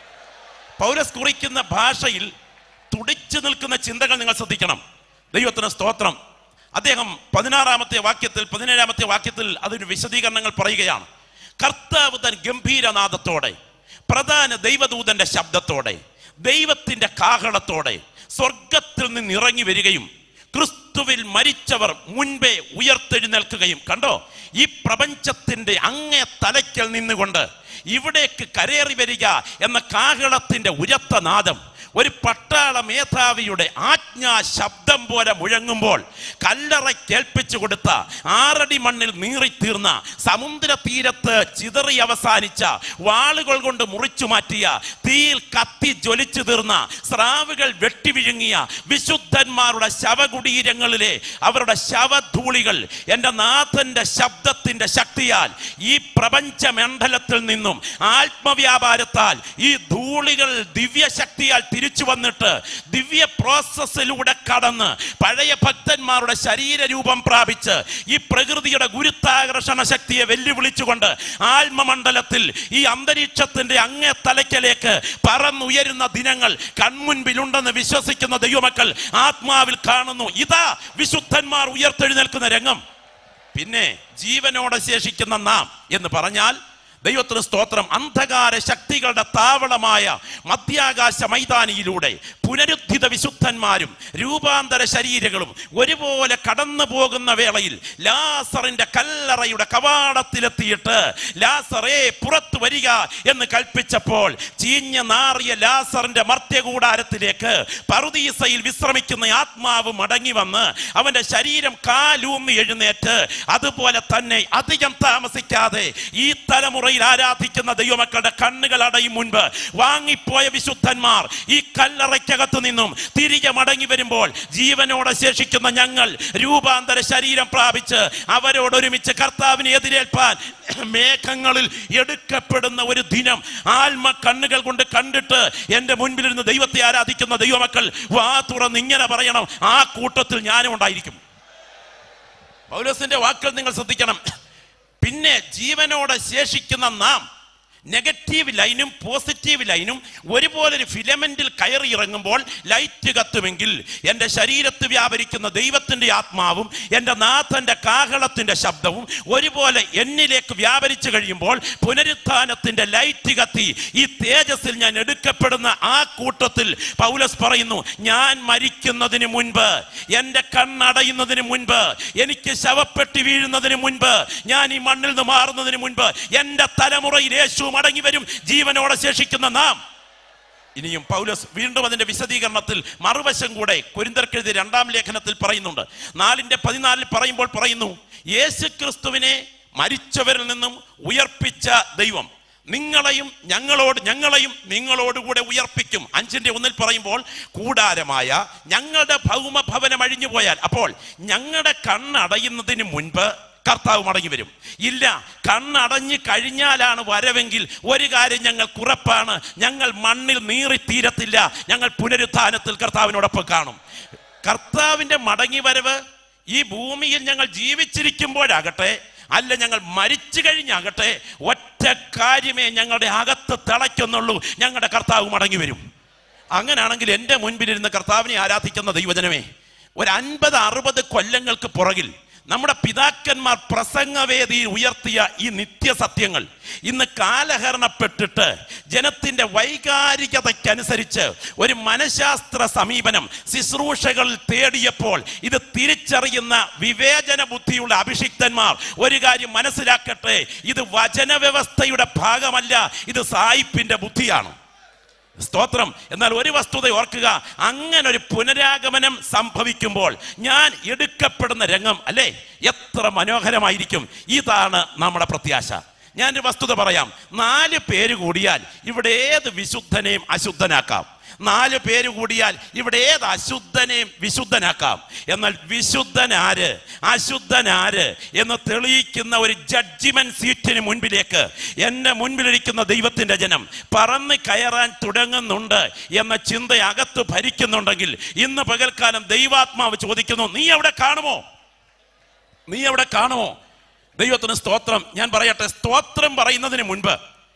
പൗരസ് കുറിക്കുന്ന ഭാഷയിൽ തുടിച്ചു നിൽക്കുന്ന ചിന്തകൾ നിങ്ങൾ ശ്രദ്ധിക്കണം ദൈവത്തിന് സ്തോത്രം അദ്ദേഹം പതിനാറാമത്തെ വാക്യത്തിൽ പതിനേഴാമത്തെ വാക്യത്തിൽ അതിന് വിശദീകരണങ്ങൾ പറയുകയാണ് കർത്താവ് തൻ ഗംഭീരനാദത്തോടെ പ്രധാന ദൈവദൂതന്റെ ശബ്ദത്തോടെ ദൈവത്തിന്റെ കാഹളത്തോടെ സ്വർഗത്തിൽ നിന്ന് ഇറങ്ങി വരികയും ക്രിസ്തുവിൽ മരിച്ചവർ മുൻപേ ഉയർത്തെഴുന്നേൽക്കുകയും കണ്ടോ ഈ പ്രപഞ്ചത്തിന്റെ അങ്ങേ തലയ്ക്കൽ നിന്നുകൊണ്ട് ഇവിടേക്ക് കരേറി വരിക എന്ന കാഹളത്തിന്റെ ഉരത്ത നാദം ഒരു പട്ടാള മേധാവിയുടെ ആജ്ഞാ ശബ്ദം പോലെ മുഴങ്ങുമ്പോൾ കല്ലറ കേൾപ്പിച്ചു കൊടുത്ത ആറടി മണ്ണിൽ നീറിത്തീർന്ന സമുദ്ര തീരത്ത് ചിതറി അവസാനിച്ച വാളുകൾ കൊണ്ട് മുറിച്ചു മാറ്റിയ തീയിൽ കത്തി ജ്വലിച്ചു തീർന്ന സ്രാവുകൾ വെട്ടിവിഴുങ്ങിയ വിശുദ്ധന്മാരുടെ ശവകുടീരങ്ങളിലെ അവരുടെ ശവധൂളികൾ എൻ്റെ നാഥന്റെ ശബ്ദത്തിന്റെ ശക്തിയാൽ ഈ പ്രപഞ്ചമണ്ഡലത്തിൽ നിന്നും ആത്മവ്യാപാരത്താൽ ഈ ധൂളികൾ ദിവ്യശക്തിയാൽ തിരിച്ചു വന്നിട്ട് ദിവ്യ പ്രോസസ്സിലൂടെ കടന്ന് പഴയ ഭക്തന്മാരുടെ ശരീരരൂപം പ്രാപിച്ച് ഈ പ്രകൃതിയുടെ ഗുരുത്താകർഷണ ശക്തിയെ വെല്ലുവിളിച്ചുകൊണ്ട് ആത്മമണ്ഡലത്തിൽ ഈ അന്തരീക്ഷത്തിന്റെ അങ്ങേ തലയ്ക്കലേക്ക് പറന്നുയരുന്ന ദിനങ്ങൾ കൺമുൻപിലുണ്ടെന്ന് വിശ്വസിക്കുന്ന ദൈവമക്കൾ ആത്മാവിൽ കാണുന്നു ഇതാ വിശുദ്ധന്മാർ ഉയർത്തെഴുന്നേൽക്കുന്ന രംഗം പിന്നെ ജീവനോടെ ശേഷിക്കുന്ന നാം എന്ന് പറഞ്ഞാൽ ദൈവത്തിന് സ്തോത്രം അന്ധകാര ശക്തികളുടെ താവളമായ മധ്യാകാശ മൈതാനിയിലൂടെ പുനരുദ്ധിത വിശുദ്ധന്മാരും രൂപാന്തര ശരീരങ്ങളും ഒരുപോലെ കടന്നു പോകുന്ന വേളയിൽ ലാസറിന്റെ കല്ലറയുടെ കവാടത്തിലെത്തിയിട്ട് ലാസറേ പുറത്തു വരിക എന്ന് കൽപ്പിച്ചപ്പോൾ ചീഞ്ഞ നാറിയ ലാസറിന്റെ മർത്യകൂടാരത്തിലേക്ക് പറുദീസയിൽ വിശ്രമിക്കുന്ന ആത്മാവ് മടങ്ങി വന്ന് അവന്റെ ശരീരം കാലൂന്നി എഴുന്നേറ്റ് അതുപോലെ തന്നെ അധികം താമസിക്കാതെ ഈ തലമുറയിൽ ആരാധിക്കുന്ന ദൈവമക്കളുടെ കണ്ണുകൾ അടയും മുൻപ് വാങ്ങിപ്പോയ വിശുദ്ധന്മാർ ഈ കല്ലറയ്ക്കകത്ത് നിന്നും തിരികെ മടങ്ങി വരുമ്പോൾ ജീവനോടെ ശേഷിക്കുന്ന ഞങ്ങൾ രൂപാന്തര ശരീരം പ്രാപിച്ച് അവരോടൊരുമിച്ച് കർത്താവിനെ എതിരേൽപ്പാൻ മേഘങ്ങളിൽ എടുക്കപ്പെടുന്ന ഒരു ദിനം ആത്മ കണ്ണുകൾ കൊണ്ട് കണ്ടിട്ട് എൻ്റെ മുൻപിലിരുന്ന് ദൈവത്തെ ആരാധിക്കുന്ന ദൈവമക്കൾ വാ തുറന്ന് ഇങ്ങനെ പറയണം ആ കൂട്ടത്തിൽ ഞാനും ഉണ്ടായിരിക്കും പൗലോസിന്റെ വാക്കുകൾ നിങ്ങൾ ശ്രദ്ധിക്കണം പിന്നെ ജീവനോടെ ശേഷിക്കുന്ന നാം നെഗറ്റീവ് ലൈനും പോസിറ്റീവ് ലൈനും ഒരുപോലെ ഒരു ഫിലമെന്റിൽ കയറി ഇറങ്ങുമ്പോൾ ലൈറ്റ് കത്തുമെങ്കിൽ എൻ്റെ ശരീരത്ത് വ്യാപരിക്കുന്ന ദൈവത്തിൻ്റെ ആത്മാവും എൻ്റെ നാഥൻ്റെ കാഹളത്തിൻ്റെ ശബ്ദവും ഒരുപോലെ എന്നിലേക്ക് വ്യാപരിച്ചു കഴിയുമ്പോൾ പുനരുത്ഥാനത്തിൻ്റെ ലൈറ്റ് കത്തി ഈ തേജസ്സിൽ ഞാൻ എടുക്കപ്പെടുന്ന ആ കൂട്ടത്തിൽ പൗലസ് പറയുന്നു ഞാൻ മരിക്കുന്നതിന് മുൻപ് എൻ്റെ കണ്ണടയുന്നതിന് മുൻപ് എനിക്ക് ശവപ്പെട്ടി വീഴുന്നതിന് മുൻപ് ഞാൻ ഈ മണ്ണിൽ നിന്ന് മാറുന്നതിന് മുൻപ് എൻ്റെ തലമുറയിൽ യേശു മടങ്ങി വരും ജീവനോടെ ശേഷിക്കുന്ന നാം ഇനിയും പൗലസ് വീണ്ടും അതിന്റെ വിശദീകരണത്തിൽ മറുവശം കൂടെ കുരിന്തർക്കെഴുതിയ രണ്ടാം ലേഖനത്തിൽ പറയുന്നുണ്ട് നാലിന്റെ പതിനാലിൽ പറയുമ്പോൾ പറയുന്നു യേശു ക്രിസ്തുവിനെ മരിച്ചവരിൽ നിന്നും ഉയർപ്പിച്ച ദൈവം നിങ്ങളെയും ഞങ്ങളോട് ഞങ്ങളെയും നിങ്ങളോടുകൂടെ ഉയർപ്പിക്കും അഞ്ചിന്റെ ഒന്നിൽ പറയുമ്പോൾ കൂടാരമായ ഞങ്ങളുടെ ഭൗമഭവനം അഴിഞ്ഞു പോയാൽ അപ്പോൾ ഞങ്ങളുടെ കണ്ണടയുന്നതിന് മുൻപ് കർത്താവ് മടങ്ങി വരും ഇല്ല കണ്ണടഞ്ഞു കഴിഞ്ഞാലാണ് വരവെങ്കിൽ ഒരു കാര്യം ഞങ്ങൾ കുറപ്പാണ് ഞങ്ങൾ മണ്ണിൽ നീറിത്തീരത്തില്ല ഞങ്ങൾ പുനരുത്ഥാനത്തിൽ കർത്താവിനോടൊപ്പം കാണും കർത്താവിന്റെ മടങ്ങി വരവ് ഈ ഭൂമിയിൽ ഞങ്ങൾ ജീവിച്ചിരിക്കുമ്പോഴാകട്ടെ അല്ല ഞങ്ങൾ മരിച്ചു കഴിഞ്ഞാകട്ടെ ഒറ്റ കാര്യമേ ഞങ്ങളുടെ അകത്ത് തിളയ്ക്കുന്നുള്ളൂ ഞങ്ങളുടെ കർത്താവ് മടങ്ങി വരും അങ്ങനെയാണെങ്കിൽ എൻ്റെ മുൻപിലിരുന്ന് കർത്താവിനെ ആരാധിക്കുന്ന ദൈവജനമേ ഒരു അൻപത് അറുപത് കൊല്ലങ്ങൾക്ക് പുറകിൽ നമ്മുടെ പിതാക്കന്മാർ പ്രസംഗവേദിയിൽ ഉയർത്തിയ ഈ നിത്യസത്യങ്ങൾ ഇന്ന് കാലഹരണപ്പെട്ടിട്ട് ജനത്തിന്റെ വൈകാരികതയ്ക്കനുസരിച്ച് ഒരു മനഃശാസ്ത്ര സമീപനം ശുശ്രൂഷകളിൽ തേടിയപ്പോൾ ഇത് തിരിച്ചറിയുന്ന വിവേചന ബുദ്ധിയുള്ള അഭിഷിക്തന്മാർ ഒരു കാര്യം മനസ്സിലാക്കട്ടെ ഇത് വചനവ്യവസ്ഥയുടെ ഭാഗമല്ല ഇത് സായിപ്പിന്റെ ബുദ്ധിയാണ് സ്തോത്രം എന്നാൽ ഒരു വസ്തുത ഓർക്കുക അങ്ങനെ ഒരു പുനരാഗമനം സംഭവിക്കുമ്പോൾ ഞാൻ എടുക്കപ്പെടുന്ന രംഗം അല്ലേ എത്ര മനോഹരമായിരിക്കും ഇതാണ് നമ്മുടെ പ്രത്യാശ ഞാനൊരു വസ്തുത പറയാം നാല് പേര് കൂടിയാൽ ഇവിടെ ഏത് വിശുദ്ധനെയും അശുദ്ധനാക്കാം നാല് പേര് കൂടിയാൽ ഇവിടെ ഏത് അശുദ്ധനെയും വിശുദ്ധനാക്കാം എന്നാൽ വിശുദ്ധൻ ആര് അശുദ്ധൻ ആര് എന്ന് തെളിയിക്കുന്ന ഒരു ജഡ്ജിമെന്റ് സീറ്റിന് മുൻപിലേക്ക് എന്നെ മുൻപിലിരിക്കുന്ന ദൈവത്തിന്റെ ജനം പറന്ന് കയറാൻ തുടങ്ങുന്നുണ്ട് എന്ന ചിന്ത അകത്ത് ഭരിക്കുന്നുണ്ടെങ്കിൽ ഇന്ന് പകൽക്കാലം ദൈവാത്മാവ് ചോദിക്കുന്നു നീ എവിടെ കാണുമോ നീ എവിടെ കാണുമോ ദൈവത്തിന് സ്തോത്രം ഞാൻ പറയട്ടെ സ്തോത്രം പറയുന്നതിന് മുൻപ്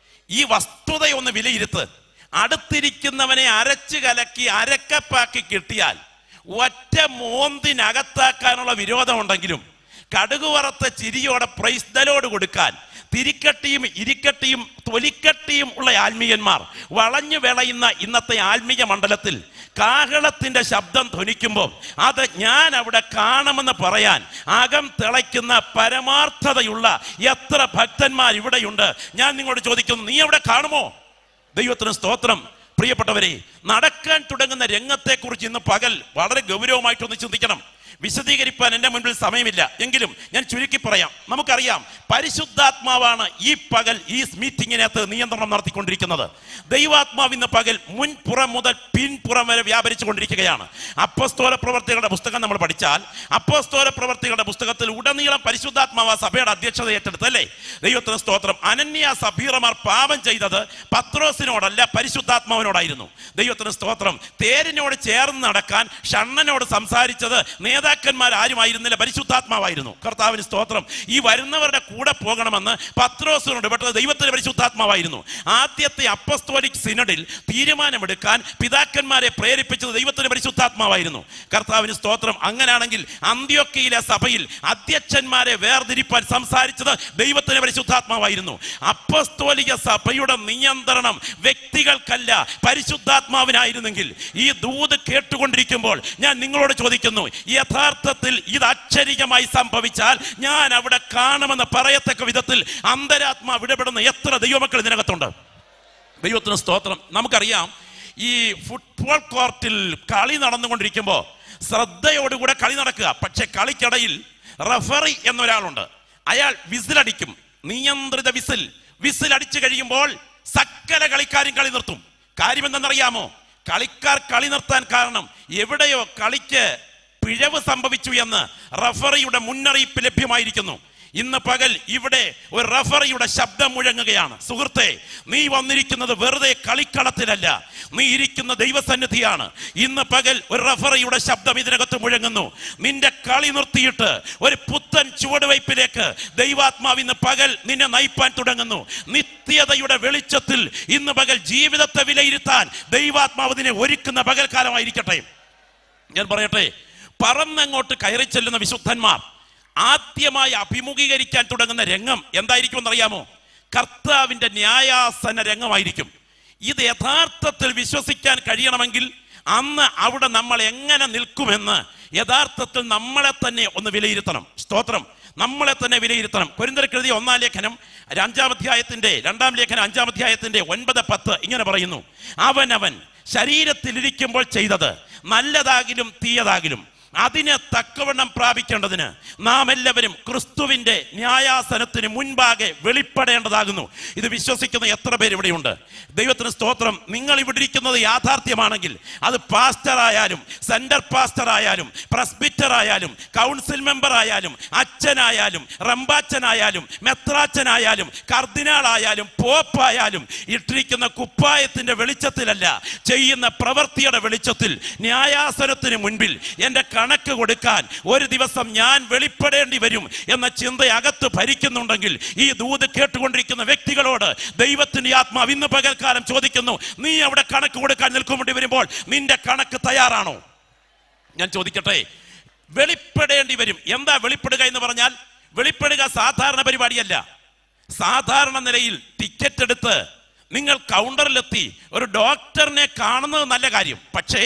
ഈ വസ്തുതയൊന്ന് വിലയിരുത്ത് അടുത്തിരിക്കുന്നവനെ അരച്ചു കലക്കി അരക്കപ്പാക്കി കിട്ടിയാൽ ഒറ്റ മോന്തിനകത്താക്കാനുള്ള വിരോധമുണ്ടെങ്കിലും കടുക് വറുത്ത ചിരിയോടെ പ്രൈസ്തലോട് കൊടുക്കാൻ തിരിക്കട്ടിയും ഇരിക്കട്ടിയും തൊലിക്കട്ടിയും ഉള്ള ആത്മീയന്മാർ വളഞ്ഞു വിളയുന്ന ഇന്നത്തെ ആത്മീയ മണ്ഡലത്തിൽ കാഹളത്തിന്റെ ശബ്ദം ധ്വനിക്കുമ്പോൾ അത് ഞാൻ അവിടെ കാണുമെന്ന് പറയാൻ അകം തിളയ്ക്കുന്ന പരമാർത്ഥതയുള്ള എത്ര ഭക്തന്മാർ ഇവിടെയുണ്ട് ഞാൻ നിങ്ങളോട് ചോദിക്കുന്നു നീ അവിടെ കാണുമോ ദൈവത്തിന് സ്തോത്രം പ്രിയപ്പെട്ടവരെ നടക്കാൻ തുടങ്ങുന്ന രംഗത്തെക്കുറിച്ച് ഇന്ന് പകൽ വളരെ ഗൗരവമായിട്ടൊന്ന് ചിന്തിക്കണം വിശദീകരിക്കാൻ എൻ്റെ മുൻപിൽ സമയമില്ല എങ്കിലും ഞാൻ ചുരുക്കി പറയാം നമുക്കറിയാം പരിശുദ്ധാത്മാവാണ് ഈ പകൽ ഈ മീറ്റിങ്ങിനകത്ത് നിയന്ത്രണം നടത്തിക്കൊണ്ടിരിക്കുന്നത് ദൈവാത്മാവ് ഇന്ന് പകൽ മുൻപുറം മുതൽ പിൻപുറം വരെ വ്യാപരിച്ചു കൊണ്ടിരിക്കുകയാണ് അപ്പസ്തോല പ്രവർത്തികളുടെ പുസ്തകം നമ്മൾ പഠിച്ചാൽ അപ്പസ്തോല പ്രവർത്തികളുടെ പുസ്തകത്തിൽ ഉടനീളം പരിശുദ്ധാത്മാവ് സഭയുടെ അധ്യക്ഷത ഏറ്റെടുത്ത് അല്ലേ ദൈവത്തിന് സ്തോത്രം അനന്യ സഭീറമാർ പാപം ചെയ്തത് പത്രോസിനോടല്ല പരിശുദ്ധാത്മാവിനോടായിരുന്നു ദൈവത്തിന് സ്തോത്രം തേരിനോട് ചേർന്ന് നടക്കാൻ ഷണ്ണനോട് സംസാരിച്ചത് നേതാക്കന്മാർ ആരുമായിരുന്നില്ല പരിശുദ്ധാത്മാവായിരുന്നു കർത്താവിന് സ്തോത്രം ഈ വരുന്നവരുടെ കൂടെ പോകണമെന്ന് പത്രോസിനോട് പെട്ടത് ദൈവത്തിന്റെ പരിശുദ്ധാത്മാവായിരുന്നു ആദ്യത്തെ അപ്പസ്തോലിക് സിനഡിൽ തീരുമാനമെടുക്കാൻ പിതാക്കന്മാരെ പ്രേരിപ്പിച്ചത് ദൈവത്തിന്റെ പരിശുദ്ധാത്മാവായിരുന്നു കർത്താവിന് സ്തോത്രം അങ്ങനെയാണെങ്കിൽ അന്ത്യൊക്കയിലെ സഭയിൽ അധ്യക്ഷന്മാരെ വേർതിരിപ്പാൻ സംസാരിച്ചത് ദൈവത്തിന്റെ പരിശുദ്ധാത്മാവായിരുന്നു അപ്പസ്തോലിക സഭയുടെ നിയന്ത്രണം വ്യക്തികൾക്കല്ല പരിശുദ്ധാത്മാവിനായിരുന്നെങ്കിൽ ഈ ദൂത് കേട്ടുകൊണ്ടിരിക്കുമ്പോൾ ഞാൻ നിങ്ങളോട് ചോദിക്കുന്നു യഥാർത്ഥത്തിൽ ഇത് അക്ഷരികമായി സംഭവിച്ചാൽ ഞാൻ അവിടെ കാണുമെന്ന് പറയത്തക്ക വിധത്തിൽ അന്തരാത്മാവ് ഇടപെടുന്ന എത്ര ദൈവമക്കൾ ഇതിനകത്തുണ്ട് ദൈവത്തിന് സ്തോത്രം നമുക്കറിയാം ഈ ഫുട്ബോൾ കോർട്ടിൽ കളി നടന്നുകൊണ്ടിരിക്കുമ്പോൾ ശ്രദ്ധയോടുകൂടെ കളി നടക്കുക പക്ഷെ കളിക്കിടയിൽ റഫറി എന്നൊരാളുണ്ട് അയാൾ വിസിലടിക്കും നിയന്ത്രിത വിസിൽ വിസിൽ അടിച്ചു കഴിയുമ്പോൾ സകല കളിക്കാരും കളി നിർത്തും കാര്യം എന്തെന്നറിയാമോ കളിക്കാർ കളി നിർത്താൻ കാരണം എവിടെയോ കളിക്ക് പിഴവ് സംഭവിച്ചു എന്ന് റഫറിയുടെ മുന്നറിയിപ്പ് ലഭ്യമായിരിക്കുന്നു ഇന്ന് പകൽ ഇവിടെ ഒരു റഫറിയുടെ ശബ്ദം മുഴങ്ങുകയാണ് സുഹൃത്തെ നീ വന്നിരിക്കുന്നത് വെറുതെ കളിക്കളത്തിലല്ല നീ ഇരിക്കുന്ന ദൈവസന്നിധിയാണ് ഇന്ന് പകൽ ഒരു റഫറിയുടെ ശബ്ദം ഇതിനകത്ത് മുഴങ്ങുന്നു നിന്റെ കളി നിർത്തിയിട്ട് ഒരു പുത്തൻ ചുവടുവയ്പിലേക്ക് ദൈവാത്മാവ് ഇന്ന് പകൽ നിന്നെ നയിപ്പാൻ തുടങ്ങുന്നു നിത്യതയുടെ വെളിച്ചത്തിൽ ഇന്ന് പകൽ ജീവിതത്തെ വിലയിരുത്താൻ ദൈവാത്മാവ് നിന്നെ ഒരുക്കുന്ന പകൽക്കാലമായിരിക്കട്ടെ ഞാൻ പറയട്ടെ പറന്നങ്ങോട്ട് കയറി ചെല്ലുന്ന വിശുദ്ധന്മാർ ആദ്യമായി അഭിമുഖീകരിക്കാൻ തുടങ്ങുന്ന രംഗം എന്തായിരിക്കും അറിയാമോ കർത്താവിന്റെ ന്യായാസന രംഗമായിരിക്കും ഇത് യഥാർത്ഥത്തിൽ വിശ്വസിക്കാൻ കഴിയണമെങ്കിൽ അന്ന് അവിടെ നമ്മൾ എങ്ങനെ നിൽക്കുമെന്ന് യഥാർത്ഥത്തിൽ നമ്മളെ തന്നെ ഒന്ന് വിലയിരുത്തണം സ്തോത്രം നമ്മളെ തന്നെ വിലയിരുത്തണം കൊരിന്തരക്കെഴുതി ഒന്നാം ലേഖനം അഞ്ചാം അധ്യായത്തിന്റെ രണ്ടാം ലേഖനം അഞ്ചാം അധ്യായത്തിന്റെ ഒൻപത് പത്ത് ഇങ്ങനെ പറയുന്നു അവനവൻ ശരീരത്തിലിരിക്കുമ്പോൾ ചെയ്തത് നല്ലതാകിലും തീയതാകിലും അതിന് തക്കവണ്ണം പ്രാപിക്കേണ്ടതിന് നാം എല്ലാവരും ക്രിസ്തുവിന്റെ ന്യായാസനത്തിന് മുൻപാകെ വെളിപ്പെടേണ്ടതാകുന്നു ഇത് വിശ്വസിക്കുന്ന എത്ര പേര് ഇവിടെയുണ്ട് ദൈവത്തിന് സ്തോത്രം നിങ്ങൾ ഇവിടെ ഇരിക്കുന്നത് യാഥാർത്ഥ്യമാണെങ്കിൽ അത് പാസ്റ്റർ ആയാലും സെന്റർ പാസ്റ്റർ ആയാലും പ്രസ്ബിറ്റർ ആയാലും കൗൺസിൽ മെമ്പർ ആയാലും അച്ഛനായാലും റമ്പാച്ചനായാലും മെത്രാച്ചനായാലും കർദിനാളായാലും പോപ്പായാലും ഇട്ടിരിക്കുന്ന കുപ്പായത്തിന്റെ വെളിച്ചത്തിലല്ല ചെയ്യുന്ന പ്രവൃത്തിയുടെ വെളിച്ചത്തിൽ ന്യായാസനത്തിന് മുൻപിൽ എൻ്റെ കണക്ക് കൊടുക്കാൻ ഒരു ദിവസം ഞാൻ വെളിപ്പെടേണ്ടി വരും എന്ന ചിന്ത അകത്ത് ഭരിക്കുന്നുണ്ടെങ്കിൽ ഈ ദൂത് കേട്ടുകൊണ്ടിരിക്കുന്ന വ്യക്തികളോട് ദൈവത്തിന്റെ ആത്മാവ് ഇന്ന് പകൽക്കാലം ചോദിക്കുന്നു നീ അവിടെ കണക്ക് കൊടുക്കാൻ നിൽക്കുമ്പോണ്ടി വരുമ്പോൾ നിന്റെ കണക്ക് തയ്യാറാണോ ഞാൻ ചോദിക്കട്ടെ വെളിപ്പെടേണ്ടി വരും എന്താ വെളിപ്പെടുക എന്ന് പറഞ്ഞാൽ വെളിപ്പെടുക സാധാരണ പരിപാടിയല്ല സാധാരണ നിലയിൽ ടിക്കറ്റ് എടുത്ത് നിങ്ങൾ കൗണ്ടറിലെത്തി ഒരു ഡോക്ടറിനെ കാണുന്നത് നല്ല കാര്യം പക്ഷേ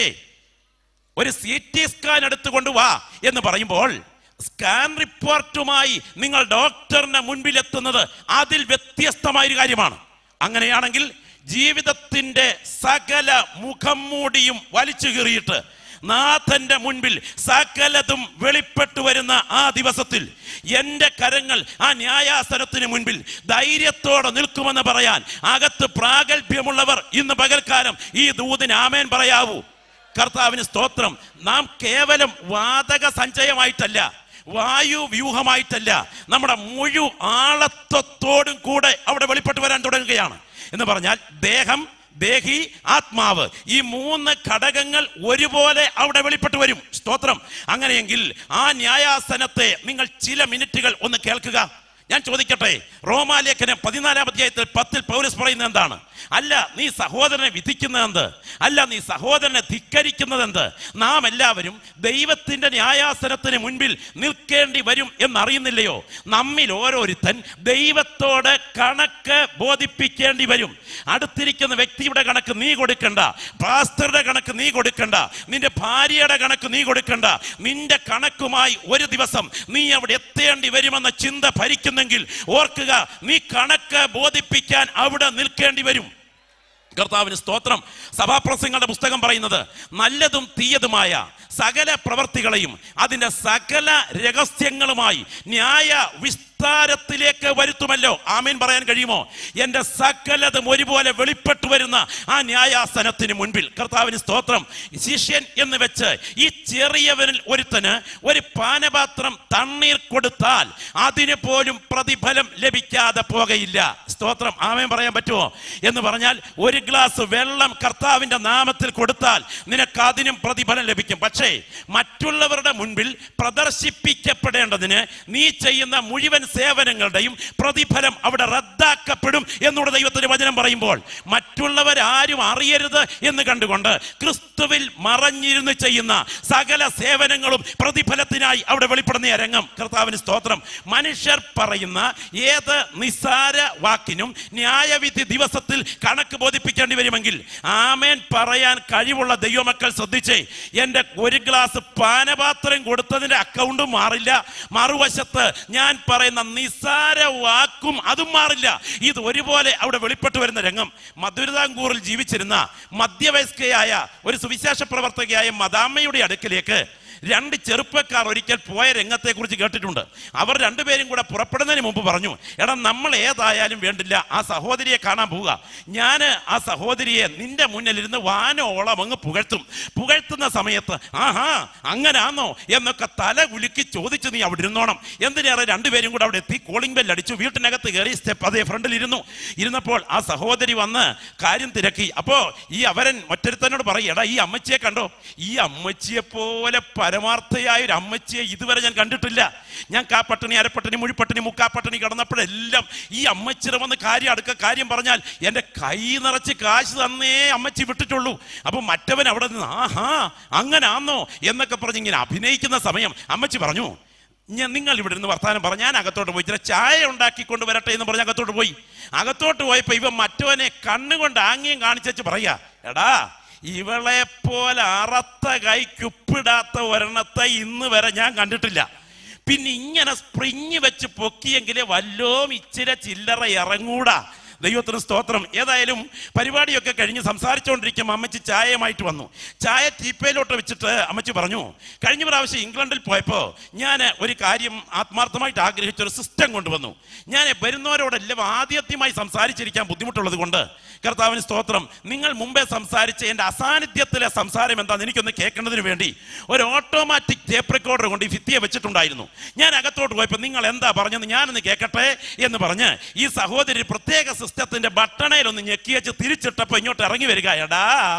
ഒരു സി ടി സ്കാൻ എടുത്തുകൊണ്ട് വാ എന്ന് പറയുമ്പോൾ സ്കാൻ റിപ്പോർട്ടുമായി നിങ്ങൾ ഡോക്ടറിന്റെ മുൻപിൽ എത്തുന്നത് അതിൽ വ്യത്യസ്തമായ ഒരു കാര്യമാണ് അങ്ങനെയാണെങ്കിൽ ജീവിതത്തിന്റെ സകല മുഖം മൂടിയും വലിച്ചു കീറിയിട്ട് നാഥന്റെ മുൻപിൽ സകലതും വെളിപ്പെട്ടു വരുന്ന ആ ദിവസത്തിൽ എന്റെ കരങ്ങൾ ആ ന്യായാസനത്തിന് മുൻപിൽ ധൈര്യത്തോടെ നിൽക്കുമെന്ന് പറയാൻ അകത്ത് പ്രാഗൽഭ്യമുള്ളവർ ഇന്ന് പകൽക്കാലം ഈ ദൂതിന് ആമേൻ പറയാവൂ കർത്താവിന് സ്തോത്രം നാം കേവലം വാതക സഞ്ചയമായിട്ടല്ല വായു വ്യൂഹമായിട്ടല്ല നമ്മുടെ മുഴു ആളത്വത്തോടും കൂടെ അവിടെ വെളിപ്പെട്ട് വരാൻ തുടങ്ങുകയാണ് എന്ന് പറഞ്ഞാൽ ദേഹം ദേഹി ആത്മാവ് ഈ മൂന്ന് ഘടകങ്ങൾ ഒരുപോലെ അവിടെ വെളിപ്പെട്ട് വരും സ്തോത്രം അങ്ങനെയെങ്കിൽ ആ ന്യായാസനത്തെ നിങ്ങൾ ചില മിനിറ്റുകൾ ഒന്ന് കേൾക്കുക ഞാൻ ചോദിക്കട്ടെ റോമാലേഖനം പതിനാലാം അധ്യായത്തിൽ പത്തിൽ പൗരസ് പറയുന്നത് എന്താണ് അല്ല നീ സഹോദരനെ വിധിക്കുന്നത് എന്ത് അല്ല നീ സഹോദരനെ ധിക്കരിക്കുന്നത് എന്ത് നാം എല്ലാവരും ദൈവത്തിന്റെ ന്യായാസനത്തിന് മുൻപിൽ നിൽക്കേണ്ടി വരും എന്നറിയുന്നില്ലയോ നമ്മിൽ ഓരോരുത്തൻ ദൈവത്തോട് കണക്ക് ബോധിപ്പിക്കേണ്ടി വരും അടുത്തിരിക്കുന്ന വ്യക്തിയുടെ കണക്ക് നീ കൊടുക്കണ്ട പാസ്റ്ററുടെ കണക്ക് നീ കൊടുക്കണ്ട നിന്റെ ഭാര്യയുടെ കണക്ക് നീ കൊടുക്കണ്ട നിന്റെ കണക്കുമായി ഒരു ദിവസം നീ അവിടെ എത്തേണ്ടി വരുമെന്ന ചിന്ത ഭരിക്കുന്നെങ്കിൽ ഓർക്കുക നീ കണക്ക് ബോധിപ്പിക്കാൻ അവിടെ നിൽക്കേണ്ടി വരും കർത്താവിന് സ്തോത്രം സഭാപ്രസംഗങ്ങളുടെ പുസ്തകം പറയുന്നത് നല്ലതും തീയതുമായ സകല പ്രവർത്തികളെയും അതിന്റെ സകല രഹസ്യങ്ങളുമായി ന്യായ വിസ്താരത്തിലേക്ക് വരുത്തുമല്ലോ ആമീൻ പറയാൻ കഴിയുമോ എന്റെ സകലതും ഒരുപോലെ വെളിപ്പെട്ടു വരുന്ന ആ ന്യായാസനത്തിന് മുൻപിൽ കർത്താവിന് സ്തോത്രം ശിഷ്യൻ എന്ന് വെച്ച് ഈ ചെറിയവനിൽ ഒരുത്തന് ഒരു പാനപാത്രം തണ്ണീർ കൊടുത്താൽ അതിന് പോലും പ്രതിഫലം ലഭിക്കാതെ പോകയില്ല സ്തോത്രം ആമേൻ പറയാൻ പറ്റുമോ എന്ന് പറഞ്ഞാൽ ഒരു ഗ്ലാസ് വെള്ളം കർത്താവിന്റെ നാമത്തിൽ കൊടുത്താൽ നിനക്ക് അതിനും പ്രതിഫലം ലഭിക്കും പക്ഷേ മറ്റുള്ളവരുടെ മുൻപിൽ പ്രദർശിപ്പിക്കപ്പെടേണ്ടതിന് നീ ചെയ്യുന്ന മുഴുവൻ സേവനങ്ങളുടെയും പ്രതിഫലം അവിടെ റദ്ദാക്കപ്പെടും എന്നുള്ള ദൈവത്തിന്റെ വചനം പറയുമ്പോൾ മറ്റുള്ളവരാരും അറിയരുത് എന്ന് കണ്ടുകൊണ്ട് ക്രിസ്തുവിൽ മറഞ്ഞിരുന്ന് ചെയ്യുന്ന സകല സേവനങ്ങളും പ്രതിഫലത്തിനായി അവിടെ വെളിപ്പെടുന്ന ഈ രംഗം കർത്താവിന് സ്തോത്രം മനുഷ്യർ പറയുന്ന ഏത് നിസ്സാര വാക്കിനും ന്യായവിധി ദിവസത്തിൽ കണക്ക് ബോധിപ്പിക്കേണ്ടി വരുമെങ്കിൽ ആമേൻ പറയാൻ കഴിവുള്ള ദൈവമക്കൾ ശ്രദ്ധിച്ചേ എൻ്റെ ഒരു ഗ്ലാസ് പാനപാത്രം കൊടുത്തതിന്റെ അക്കൗണ്ടും മാറില്ല മറുവശത്ത് ഞാൻ പറയുന്ന നിസ്സാര വാക്കും അതും മാറില്ല ഇത് ഒരുപോലെ അവിടെ വെളിപ്പെട്ടു വരുന്ന രംഗം മധുരിതാംകൂറിൽ ജീവിച്ചിരുന്ന മധ്യവയസ്കയായ ഒരു സുവിശേഷ പ്രവർത്തകയായ മദാമ്മയുടെ അടുക്കിലേക്ക് രണ്ട് ചെറുപ്പക്കാർ ഒരിക്കൽ പോയ രംഗത്തെ കുറിച്ച് കേട്ടിട്ടുണ്ട് അവർ രണ്ടുപേരും കൂടെ പുറപ്പെടുന്നതിന് മുമ്പ് പറഞ്ഞു എടാ നമ്മൾ ഏതായാലും വേണ്ടില്ല ആ സഹോദരിയെ കാണാൻ പോവുക ഞാൻ ആ സഹോദരിയെ നിന്റെ മുന്നിൽ ഇരുന്ന് വാനോളം അങ്ങ് പുകഴ്ത്തും പുകഴ്ത്തുന്ന സമയത്ത് ആഹാ അങ്ങനാന്നോ എന്നൊക്കെ തല കുലുക്കി ചോദിച്ച് നീ അവിടെ ഇരുന്നോണം എന്തിനേറെ രണ്ടുപേരും കൂടെ അവിടെ എത്തി കോളിംഗ് ബെൽ അടിച്ചു വീട്ടിനകത്ത് കയറി സ്റ്റെപ്പ് അതേ ഫ്രണ്ടിൽ ഇരുന്നു ഇരുന്നപ്പോൾ ആ സഹോദരി വന്ന് കാര്യം തിരക്കി അപ്പോ ഈ അവരൻ മറ്റൊരുത്തനോട് പറയും എടാ ഈ അമ്മച്ചിയെ കണ്ടോ ഈ അമ്മച്ചിയെ പോലെ പരമാർത്ഥയായ ഒരു അമ്മച്ചിയെ ഇതുവരെ ഞാൻ കണ്ടിട്ടില്ല ഞാൻ കാപ്പട്ടിണി അരപ്പട്ടിണി മുഴിപ്പട്ടിണി മുക്കാപ്പട്ടിണി കിടന്നപ്പോഴെല്ലാം ഈ അമ്മച്ചിയുടെ വന്ന് കാര്യം അടുക്ക കാര്യം പറഞ്ഞാൽ എൻ്റെ കൈ നിറച്ച് കാശ് തന്നേ അമ്മച്ചി വിട്ടിട്ടുള്ളൂ അപ്പൊ മറ്റവൻ അവിടെ നിന്ന് ആഹാ അങ്ങനാന്നോ എന്നൊക്കെ പറഞ്ഞ് ഇങ്ങനെ അഭിനയിക്കുന്ന സമയം അമ്മച്ചി പറഞ്ഞു ഞാൻ നിങ്ങൾ ഇവിടെ നിന്ന് വർത്താനം പറഞ്ഞ് ഞാൻ അകത്തോട്ട് പോയി ചില ചായ ഉണ്ടാക്കിക്കൊണ്ട് വരട്ടെ എന്ന് പറഞ്ഞ് അകത്തോട്ട് പോയി അകത്തോട്ട് പോയപ്പോ ഇവ മറ്റവനെ കണ്ണുകൊണ്ട് ആംഗ്യം കാണിച്ചു പറയാ എടാ ഇവളെ പോലെ അറത്ത കൈക്കുപ്പിടാത്ത ഒരെണ്ണത്തെ ഇന്ന് വരെ ഞാൻ കണ്ടിട്ടില്ല പിന്നെ ഇങ്ങനെ സ്പ്രിങ് വെച്ച് പൊക്കിയെങ്കിലേ വല്ലോം ഇച്ചിരി ചില്ലറ ഇറങ്ങൂടാ ദൈവത്തിന് സ്തോത്രം ഏതായാലും പരിപാടിയൊക്കെ കഴിഞ്ഞ് സംസാരിച്ചുകൊണ്ടിരിക്കുമ്പോൾ അമ്മച്ചി ചായയുമായിട്ട് വന്നു ചായ ടീപ്പയിലോട്ട് വെച്ചിട്ട് അമ്മച്ചി പറഞ്ഞു കഴിഞ്ഞ പ്രാവശ്യം ഇംഗ്ലണ്ടിൽ പോയപ്പോൾ ഞാൻ ഒരു കാര്യം ആത്മാർത്ഥമായിട്ട് ആഗ്രഹിച്ച ഒരു സിസ്റ്റം കൊണ്ടുവന്നു ഞാൻ വരുന്നവരോടെല്ലാം ആദ്യത്യമായി സംസാരിച്ചിരിക്കാൻ ബുദ്ധിമുട്ടുള്ളത് കൊണ്ട് കർത്താവിന് സ്തോത്രം നിങ്ങൾ മുമ്പേ സംസാരിച്ച എൻ്റെ അസാന്നിധ്യത്തിലെ സംസാരം എന്താണെന്ന് എനിക്കൊന്ന് കേൾക്കേണ്ടതിന് വേണ്ടി ഒരു ഓട്ടോമാറ്റിക് ടേപ്പ് റെക്കോർഡർ കൊണ്ട് ഈ ഭിത്തിയെ വെച്ചിട്ടുണ്ടായിരുന്നു ഞാൻ അകത്തോട്ട് പോയപ്പോൾ നിങ്ങൾ എന്താ പറഞ്ഞത് ഞാനൊന്ന് കേൾക്കട്ടെ എന്ന് പറഞ്ഞ് ഈ സഹോദരി പ്രത്യേക സിസ്റ്റത്തിന്റെ ബട്ടണയിൽ ഒന്ന് ഞെക്കി വെച്ച് തിരിച്ചിട്ടപ്പോൾ ഇങ്ങോട്ട് ഇറങ്ങി വരിക എടാ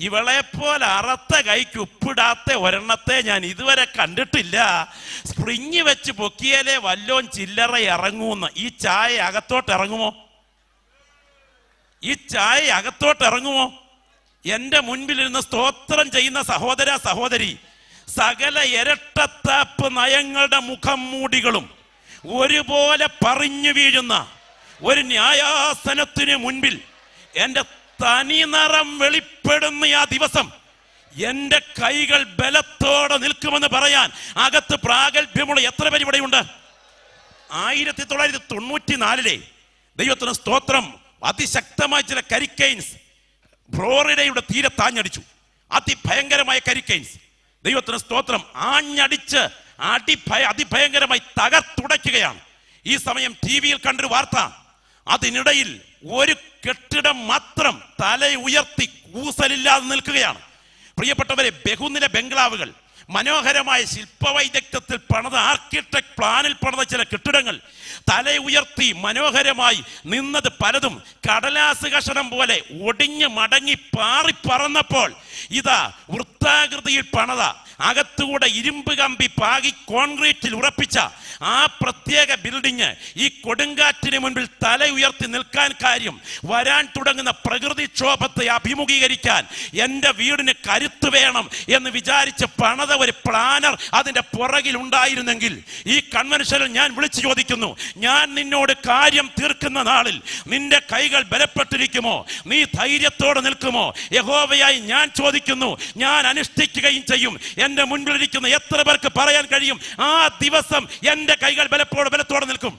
ഇവളെ പോലെ അറത്ത കൈക്ക് ഉപ്പിടാത്ത ഒരെണ്ണത്തെ ഞാൻ ഇതുവരെ കണ്ടിട്ടില്ല സ്പ്രിങ് വെച്ച് പൊക്കിയാലേ വല്ലോം ചില്ലറ ഇറങ്ങൂന്ന് ഈ ചായ അകത്തോട്ട് ഇറങ്ങുമോ ഈ ചായ അകത്തോട്ട് ഇറങ്ങുമോ എന്റെ മുൻപിലിരുന്ന് സ്തോത്രം ചെയ്യുന്ന സഹോദര സഹോദരി സകല ഇരട്ടത്താപ്പ് നയങ്ങളുടെ മുഖം മൂടികളും ഒരുപോലെ പറഞ്ഞു വീഴുന്ന ഒരു ന്യായാസനത്തിന് മുൻപിൽ എന്റെ തനിനിറം വെളിപ്പെടുന്ന ആ ദിവസം എന്റെ കൈകൾ ബലത്തോടെ നിൽക്കുമെന്ന് പറയാൻ അകത്ത് പ്രാഗൽഭ്യമുള്ള എത്ര പേര് ഇവിടെയുണ്ട് ആയിരത്തി തൊള്ളായിരത്തി തൊണ്ണൂറ്റി നാലിലെ ദൈവത്തിന് സ്തോത്രം അതിശക്തമായ ചില കരിക്കൈൻസ് ഫ്ലോറിഡയുടെ തീരെ താഞ്ഞടിച്ചു അതിഭയങ്കരമായ കരിക്കൈൻസ് ദൈവത്തിന് സ്തോത്രം ആഞ്ഞടിച്ച് അടിഭയ അതിഭയങ്കരമായി തകർത്തുടയ്ക്കുകയാണ് ഈ സമയം ടി വിയിൽ കണ്ടൊരു വാർത്ത അതിനിടയിൽ ഒരു കെട്ടിടം മാത്രം തല ഉയർത്തി കൂസലില്ലാതെ നിൽക്കുകയാണ് പ്രിയപ്പെട്ടവരെ ബഹുനില ബംഗ്ലാവുകൾ മനോഹരമായ ശില്പവൈദഗ്ധ്യത്തിൽ പണിത ആർക്കിടെക്ട് പ്ലാനിൽ പണിത ചില കെട്ടിടങ്ങൾ തല ഉയർത്തി മനോഹരമായി നിന്നത് പലതും കടലാസ് കഷണം പോലെ ഒടിഞ്ഞ് മടങ്ങി പാറി പറന്നപ്പോൾ ഇതാ വൃത്താകൃതിയിൽ പണത അകത്തുകൂടെ ഇരുമ്പ് കമ്പി പാകി കോൺക്രീറ്റിൽ ഉറപ്പിച്ച ആ പ്രത്യേക ബിൽഡിങ് ഈ കൊടുങ്കാറ്റിന് മുൻപിൽ തല ഉയർത്തി നിൽക്കാൻ കാര്യം വരാൻ തുടങ്ങുന്ന പ്രകൃതിക്ഷോഭത്തെ അഭിമുഖീകരിക്കാൻ എൻ്റെ വീടിന് കരുത്ത് വേണം എന്ന് വിചാരിച്ച് പണത ഒരു പ്ലാനർ അതിൻ്റെ പുറകിൽ ഉണ്ടായിരുന്നെങ്കിൽ ഈ കൺവെൻഷനിൽ ഞാൻ വിളിച്ചു ചോദിക്കുന്നു ഞാൻ നിന്നോട് കാര്യം തീർക്കുന്ന നാളിൽ നിന്റെ കൈകൾ ബലപ്പെട്ടിരിക്കുമോ നീ ധൈര്യത്തോടെ നിൽക്കുമോ യഹോവയായി ഞാൻ ചോദിക്കുന്നു ഞാൻ അനുഷ്ഠിക്കുകയും ചെയ്യും എൻ്റെ മുൻപിലിരിക്കുന്ന എത്ര പേർക്ക് പറയാൻ കഴിയും ആ ദിവസം എൻ്റെ കൈകൾ ബലപ്പോടെ ബലത്തോടെ നിൽക്കും